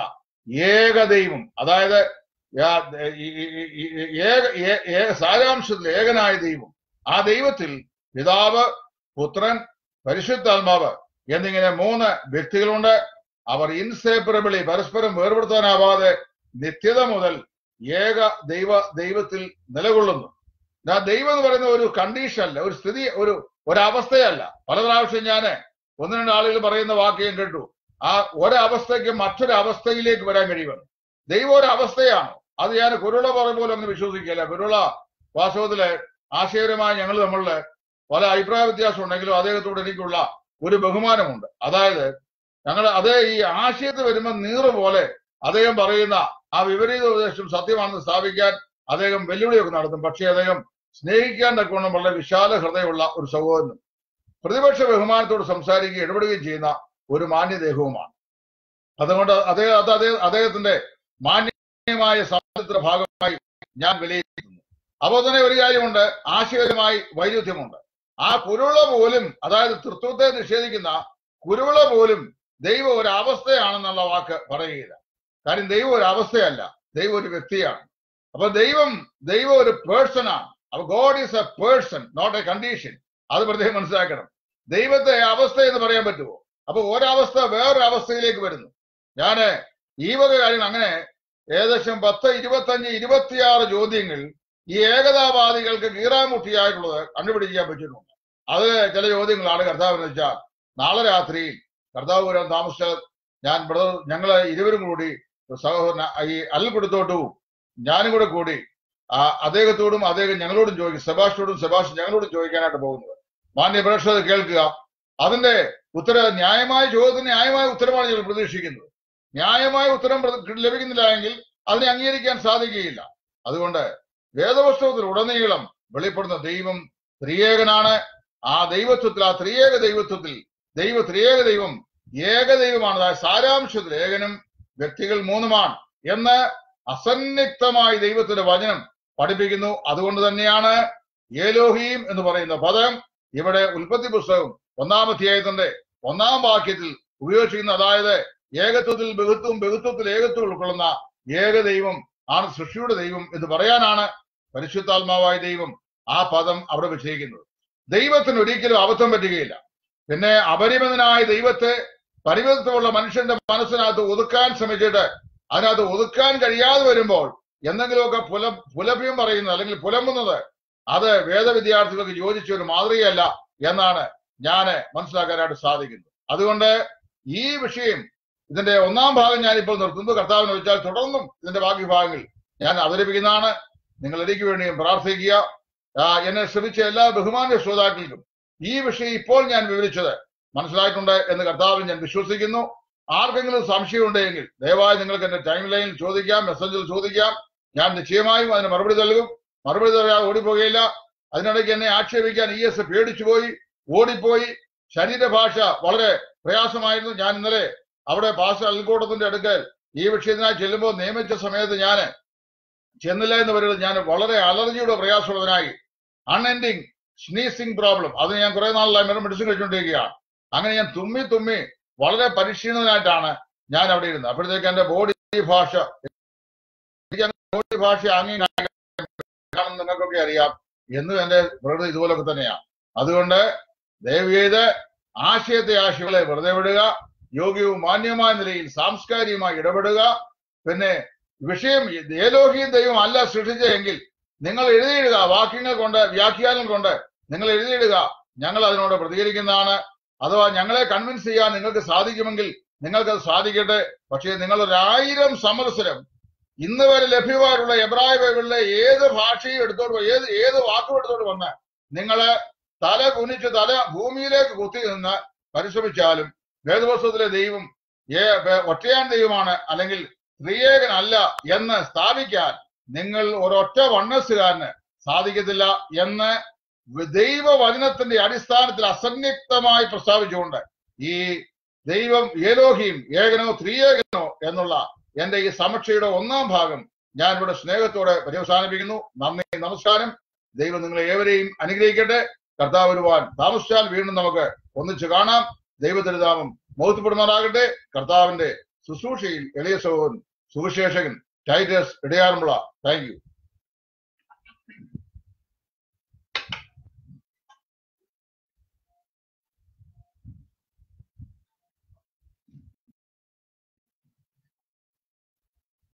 ഏക ദൈവം അതായത് യാ- ഈ- ഈ- ഈ- ഈ- ഏക ഏ- ഏ- സാരാംശത്തിൽ ഏകനായ ദൈവം ആ ദൈവത്തിൽ പിതാവ് പുത്രൻ പരിശുദ്ധാത്മാവ് എന്നിങ്ങനെ മൂന്ന് വ്യക്തികളുണ്ട് അവർ ഇൻസേപ്പറബിളി പരസ്പരം വേർപെടുത്താനാവാതെ നിത്യത മുതൽ ഏക ദൈവ ദൈവത്തിൽ നിലകൊള്ളുന്നു ആ ദൈവം എന്ന് പറയുന്ന ഒരു കണ്ടീഷൻ അല്ല ഒരു സ്ഥിതി ഒരു ഒരവസ്ഥയല്ല പല പ്രാവശ്യം ഞാൻ ഒന്ന് രണ്ട് ആളുകൾ പറയുന്ന വാക്ക് ഞാൻ കേട്ടു ആ ഒരവസ്ഥയ്ക്ക് മറ്റൊരു അവസ്ഥയിലേക്ക് വരാൻ കഴിയുമെന്ന് ദൈവം ഒരു അവസ്ഥയാണ് അത് ഞാൻ കുരുള പറ പോലും അങ്ങനെ വിശ്വസിക്കില്ല കുരുള വാസ്തവത്തില് ആശയപരമായി ഞങ്ങൾ തമ്മില് പല അഭിപ്രായ വ്യത്യാസം ഉണ്ടെങ്കിലും അദ്ദേഹത്തോട് എനിക്കുള്ള ഒരു ബഹുമാനമുണ്ട് അതായത് ഞങ്ങൾ അതേ ഈ ആശയത്തിൽ വരുമ്പോൾ നീറ് പോലെ അദ്ദേഹം പറയുന്ന ആ വിപരീത ഉപദേശം സത്യമാണെന്ന് സ്ഥാപിക്കാൻ അദ്ദേഹം വെല്ലുവിളിയൊക്കെ നടത്തും പക്ഷേ അദ്ദേഹം സ്നേഹിക്കാൻ തക്കവണ്ണം വളരെ വിശാല ഹൃദയമുള്ള ഒരു സഹോദരനും പ്രതിപക്ഷ ബഹുമാനത്തോട് സംസാരിക്കുകയും ഇടപെടുകയും ചെയ്യുന്ന ഒരു മാന്യദേഹവുമാണ് അതുകൊണ്ട് അദ്ദേഹം അത് അദ്ദേഹം അദ്ദേഹത്തിന്റെ മാന്യമായ സമാജത്തിന്റെ ഭാഗമായി ഞാൻ വിലയിരുത്തുന്നു അപ്പോൾ തന്നെ ഒരു കാര്യമുണ്ട് ആശയപരമായി വൈരുദ്ധ്യമുണ്ട് ആ കുരുള പോലും അതായത് തൃത്വത്തെ നിഷേധിക്കുന്ന കുരുള പോലും ദൈവം ഒരു അവസ്ഥയാണെന്നുള്ള വാക്ക് പറയുകയില്ല കാര്യം ദൈവം ഒരു അവസ്ഥയല്ല ദൈവം ഒരു വ്യക്തിയാണ് അപ്പൊ ദൈവം ദൈവം ഒരു പേഴ്സൺ ആണ് അപ്പൊ God is a person not a condition അത് പ്രത്യേകം മനസ്സിലാക്കണം ദൈവത്തെ അവസ്ഥ എന്ന് പറയാൻ പറ്റുമോ അപ്പൊ ഒരവസ്ഥ വേറൊരു അവസ്ഥയിലേക്ക് വരുന്നു ഞാന് ഈ വക കാര്യങ്ങൾ അങ്ങനെ ഏകദേശം പത്ത് ഇരുപത്തഞ്ച് ഇരുപത്തിയാറ് ചോദ്യങ്ങൾ ഈ ഏകതാവാദികൾക്ക് കീറാമുട്ടിയായിട്ടുള്ളത് കണ്ടുപിടിക്കാൻ പറ്റുന്നുണ്ട് അത് ചില ചോദ്യങ്ങളാണ് കർത്താവിന് വെച്ചാൽ നാളെ രാത്രിയിൽ കർത്താവ് വരാൻ താമസിച്ചാൽ ഞാൻ ബ്രദർ ഞങ്ങള് ഇരുവരും കൂടി സഹോദരൻ ഈ അൽപ്പെടുത്തോട്ടവും ഞാനും കൂടെ കൂടി ആ അദ്ദേഹത്തോടും അദ്ദേഹം ഞങ്ങളോടും ചോദിക്കും സെബാഷിനോടും സെബാഷ് ഞങ്ങളോടും ചോദിക്കാനായിട്ട് പോകുന്നത് മാന്യ പ്രേക്ഷകർ കേൾക്കുക അതിന്റെ ഉത്തര ന്യായമായ ചോദ്യത്തിന് ന്യായമായ ഉത്തരമാണ് ഞങ്ങൾ പ്രതീക്ഷിക്കുന്നത് ന്യായമായ ഉത്തരം പ്ര- ലഭിക്കുന്നില്ല എങ്കിൽ അതിനെ അംഗീകരിക്കാൻ സാധിക്കുകയില്ല അതുകൊണ്ട് വേദപുസ്തകത്തിൽ ഉടനീളം വെളിപ്പെടുന്ന ദൈവം ത്രിയേകനാണ് ആ ദൈവത്വത്തിൽ ആ ത്രിയേക ദൈവത്വത്തിൽ ദൈവ ത്രിയേക ദൈവം ഏക ദൈവമാണ് അതായത് സാരാംശത്തിൽ ഏകനും വ്യക്തികൾ മൂന്നുമാണ് എന്ന് അസന്നിഗ്ധമായി ദൈവത്തിന്റെ വചനം പഠിപ്പിക്കുന്നു അതുകൊണ്ട് തന്നെയാണ് ഏലോഹീം എന്ന് പറയുന്ന പദം ഇവിടെ ഉൽപ്പത്തി പുസ്തകം ഒന്നാം അധ്യായത്തിന്റെ ഒന്നാം വാക്യത്തിൽ ഉപയോഗിച്ചിരിക്കുന്ന അതായത് ഏകത്വത്തിൽ ബഹുത്വം ബഹുത്വത്തിൽ ഏകത്വം ഉൾക്കൊള്ളുന്ന ഏക ദൈവം ആണ് സൃഷ്ടിയുടെ ദൈവം എന്ന് പറയാനാണ് പരിശുദ്ധാത്മാവായ ദൈവം ആ പദം അവിടെ വെച്ചിരിക്കുന്നത് ദൈവത്തിന് ഒരിക്കലും അബദ്ധം പറ്റുകയില്ല പിന്നെ അപരിമിതനായ ദൈവത്തെ പരിമിതത്വമുള്ള മനുഷ്യന്റെ മനസ്സിനകത്ത് ഒതുക്കാൻ ശ്രമിച്ചിട്ട് അതിനകത്ത് ഒതുക്കാൻ കഴിയാതെ വരുമ്പോൾ എന്തെങ്കിലുമൊക്കെ പുല പുലഭ്യം പറയുന്നത് അല്ലെങ്കിൽ പുലമ്പുന്നത് അത് വേദവിദ്യാർത്ഥികൾക്ക് യോജിച്ച ഒരു മാതൃകയല്ല എന്നാണ് ഞാൻ മനസ്സിലാക്കാനായിട്ട് സാധിക്കുന്നത് അതുകൊണ്ട് ഈ വിഷയം ഇതിന്റെ ഒന്നാം ഭാഗം ഞാൻ ഇപ്പോൾ നിർത്തുന്നത് കർത്താവിനെ വെച്ചാൽ തുടർന്നും ഇതിന്റെ ബാക്കി ഭാഗങ്ങൾ ഞാൻ അവതരിപ്പിക്കുന്നതാണ് നിങ്ങൾ എനിക്ക് വേണ്ടിയും പ്രാർത്ഥിക്കുക ആ, എന്നെ ശ്രമിച്ച എല്ലാ ബഹുമാന ശ്രോതാക്കൾക്കും ഈ വിഷയം ഇപ്പോൾ ഞാൻ വിവരിച്ചത് മനസ്സിലായിട്ടുണ്ട് എന്ന് കർത്താവിൽ ഞാൻ വിശ്വസിക്കുന്നു ആർക്കെങ്കിലും സംശയം ഉണ്ടെങ്കിൽ ദയവായി നിങ്ങൾക്ക് എന്റെ ടൈം ലൈനിൽ ചോദിക്കാം മെസ്സേജിൽ ചോദിക്കാം ഞാൻ നിശ്ചയമായും അതിന് മറുപടി നൽകും മറുപടി തരാതെ ഓടിപ്പോകുകയില്ല അതിനിടയ്ക്ക് എന്നെ ആക്ഷേപിക്കാൻ ഇ എസ് പേടിച്ചു പോയി ഓടിപ്പോയി ശരീരഭാഷ വളരെ പ്രയാസമായിരുന്നു ഞാൻ ഇന്നലെ അവിടെ പാസ്റ്റർ അൽക്കൂട്ടത്തിന്റെ അടുക്കൽ ഈ വിഷയത്തിനായി ചെല്ലുമ്പോൾ നിയമിച്ച സമയത്ത് ഞാൻ ചെന്നില്ല എന്ന് പറയുന്നത് ഞാൻ വളരെ അലർജിയുടെ പ്രയാസമുള്ളതിനായി അൺഎൻഡിങ് സ്നീസിംഗ് പ്രോബ്ലം അത് ഞാൻ കുറെ നാളായി മെഡിസിൻ മെഡിസിൻ കഴിച്ചുകൊണ്ടിരിക്കുകയാണ് അങ്ങനെ ഞാൻ തുമ്മി തുമ്മി വളരെ പരിശീലനമായിട്ടാണ് ഞാൻ അവിടെ ഇരുന്നത് അപ്പോഴത്തേക്ക് എന്റെ ബോഡി ഭാഷ എനിക്ക് ബോഡി ഭാഷ ആണെന്ന് നിങ്ങൾക്കൊക്കെ അറിയാം എന്നും എന്റെ പ്രകൃതി ഇതുപോലൊക്കെ തന്നെയാണ് അതുകൊണ്ട് ദയവ് ചെയ്ത് ആശയത്തെ ആശയങ്ങളെ വെറുതെ വിടുക യോഗ്യവും മാന്യമായ നിലയിൽ സാംസ്കാരികമായി ഇടപെടുക പിന്നെ വിഷയം ഏലോഹിയും ദൈവം അല്ല സൃഷ്ടിച്ചതെങ്കിൽ നിങ്ങൾ എഴുതിയിടുക വാക്യങ്ങൾ കൊണ്ട് വ്യാഖ്യാനം കൊണ്ട് നിങ്ങൾ എഴുതിയിടുക ഞങ്ങൾ അതിനോട് പ്രതികരിക്കുന്നതാണ് അഥവാ ഞങ്ങളെ കൺവിൻസ് ചെയ്യാൻ നിങ്ങൾക്ക് സാധിക്കുമെങ്കിൽ നിങ്ങൾക്ക് സാധിക്കട്ടെ പക്ഷേ നിങ്ങൾ ഒരായിരം സമരസരം ഇന്ന് വരെ ലഭ്യമായിട്ടുള്ള എബ്രായ ബൈബിളിലെ ഏത് ഭാഷയും എടുത്തോട്ട് വ- ഏത് ഏത് വാക്കും എടുത്തോട്ട് വന്ന് നിങ്ങള് തല കുനിച്ച് തല ഭൂമിയിലേക്ക് കുത്തി നിന്ന് പരിശ്രമിച്ചാലും വേദപുസ്തകത്തിലെ ദൈവം ഏ ബ- ഒറ്റയാൻ ദൈവമാണ് അല്ലെങ്കിൽ ത്രിയേകനല്ല എന്ന് സ്ഥാപിക്കാൻ നിങ്ങൾ ഒരൊറ്റ വണ്ണസ്സുകാരന് സാധിക്കത്തില്ല എന്ന് വ- ദൈവവചനത്തിന്റെ അടിസ്ഥാനത്തിൽ അസന്നിഗ്ധമായി പ്രസ്താവിച്ചുകൊണ്ട് ഈ ദൈവം ഏലോഹിയും ഏകനോ ത്രിയേകനോ എന്നുള്ള എന്റെ ഈ സമക്ഷയുടെ ഒന്നാം ഭാഗം ഞാൻ ഇവിടെ സ്നേഹത്തോടെ പര്യവസാനിപ്പിക്കുന്നു നന്ദി നമസ്കാരം ദൈവം നിങ്ങളെ ഏവരെയും അനുഗ്രഹിക്കട്ടെ കർത്താവ് വരുവാൻ താമസിച്ചാൽ വീണ്ടും നമുക്ക് ഒന്നിച്ച് കാണാം ദൈവത്തിരുതാമം മൗത്തപ്പെടുമാറാകട്ടെ കർത്താവിന്റെ ശുശ്രൂഷയിൽ എളിയ സഹോദരൻ സുവിശേഷകൻ ടൈറ്റസ് ഇടയാറുമുള്ള താങ്ക് യു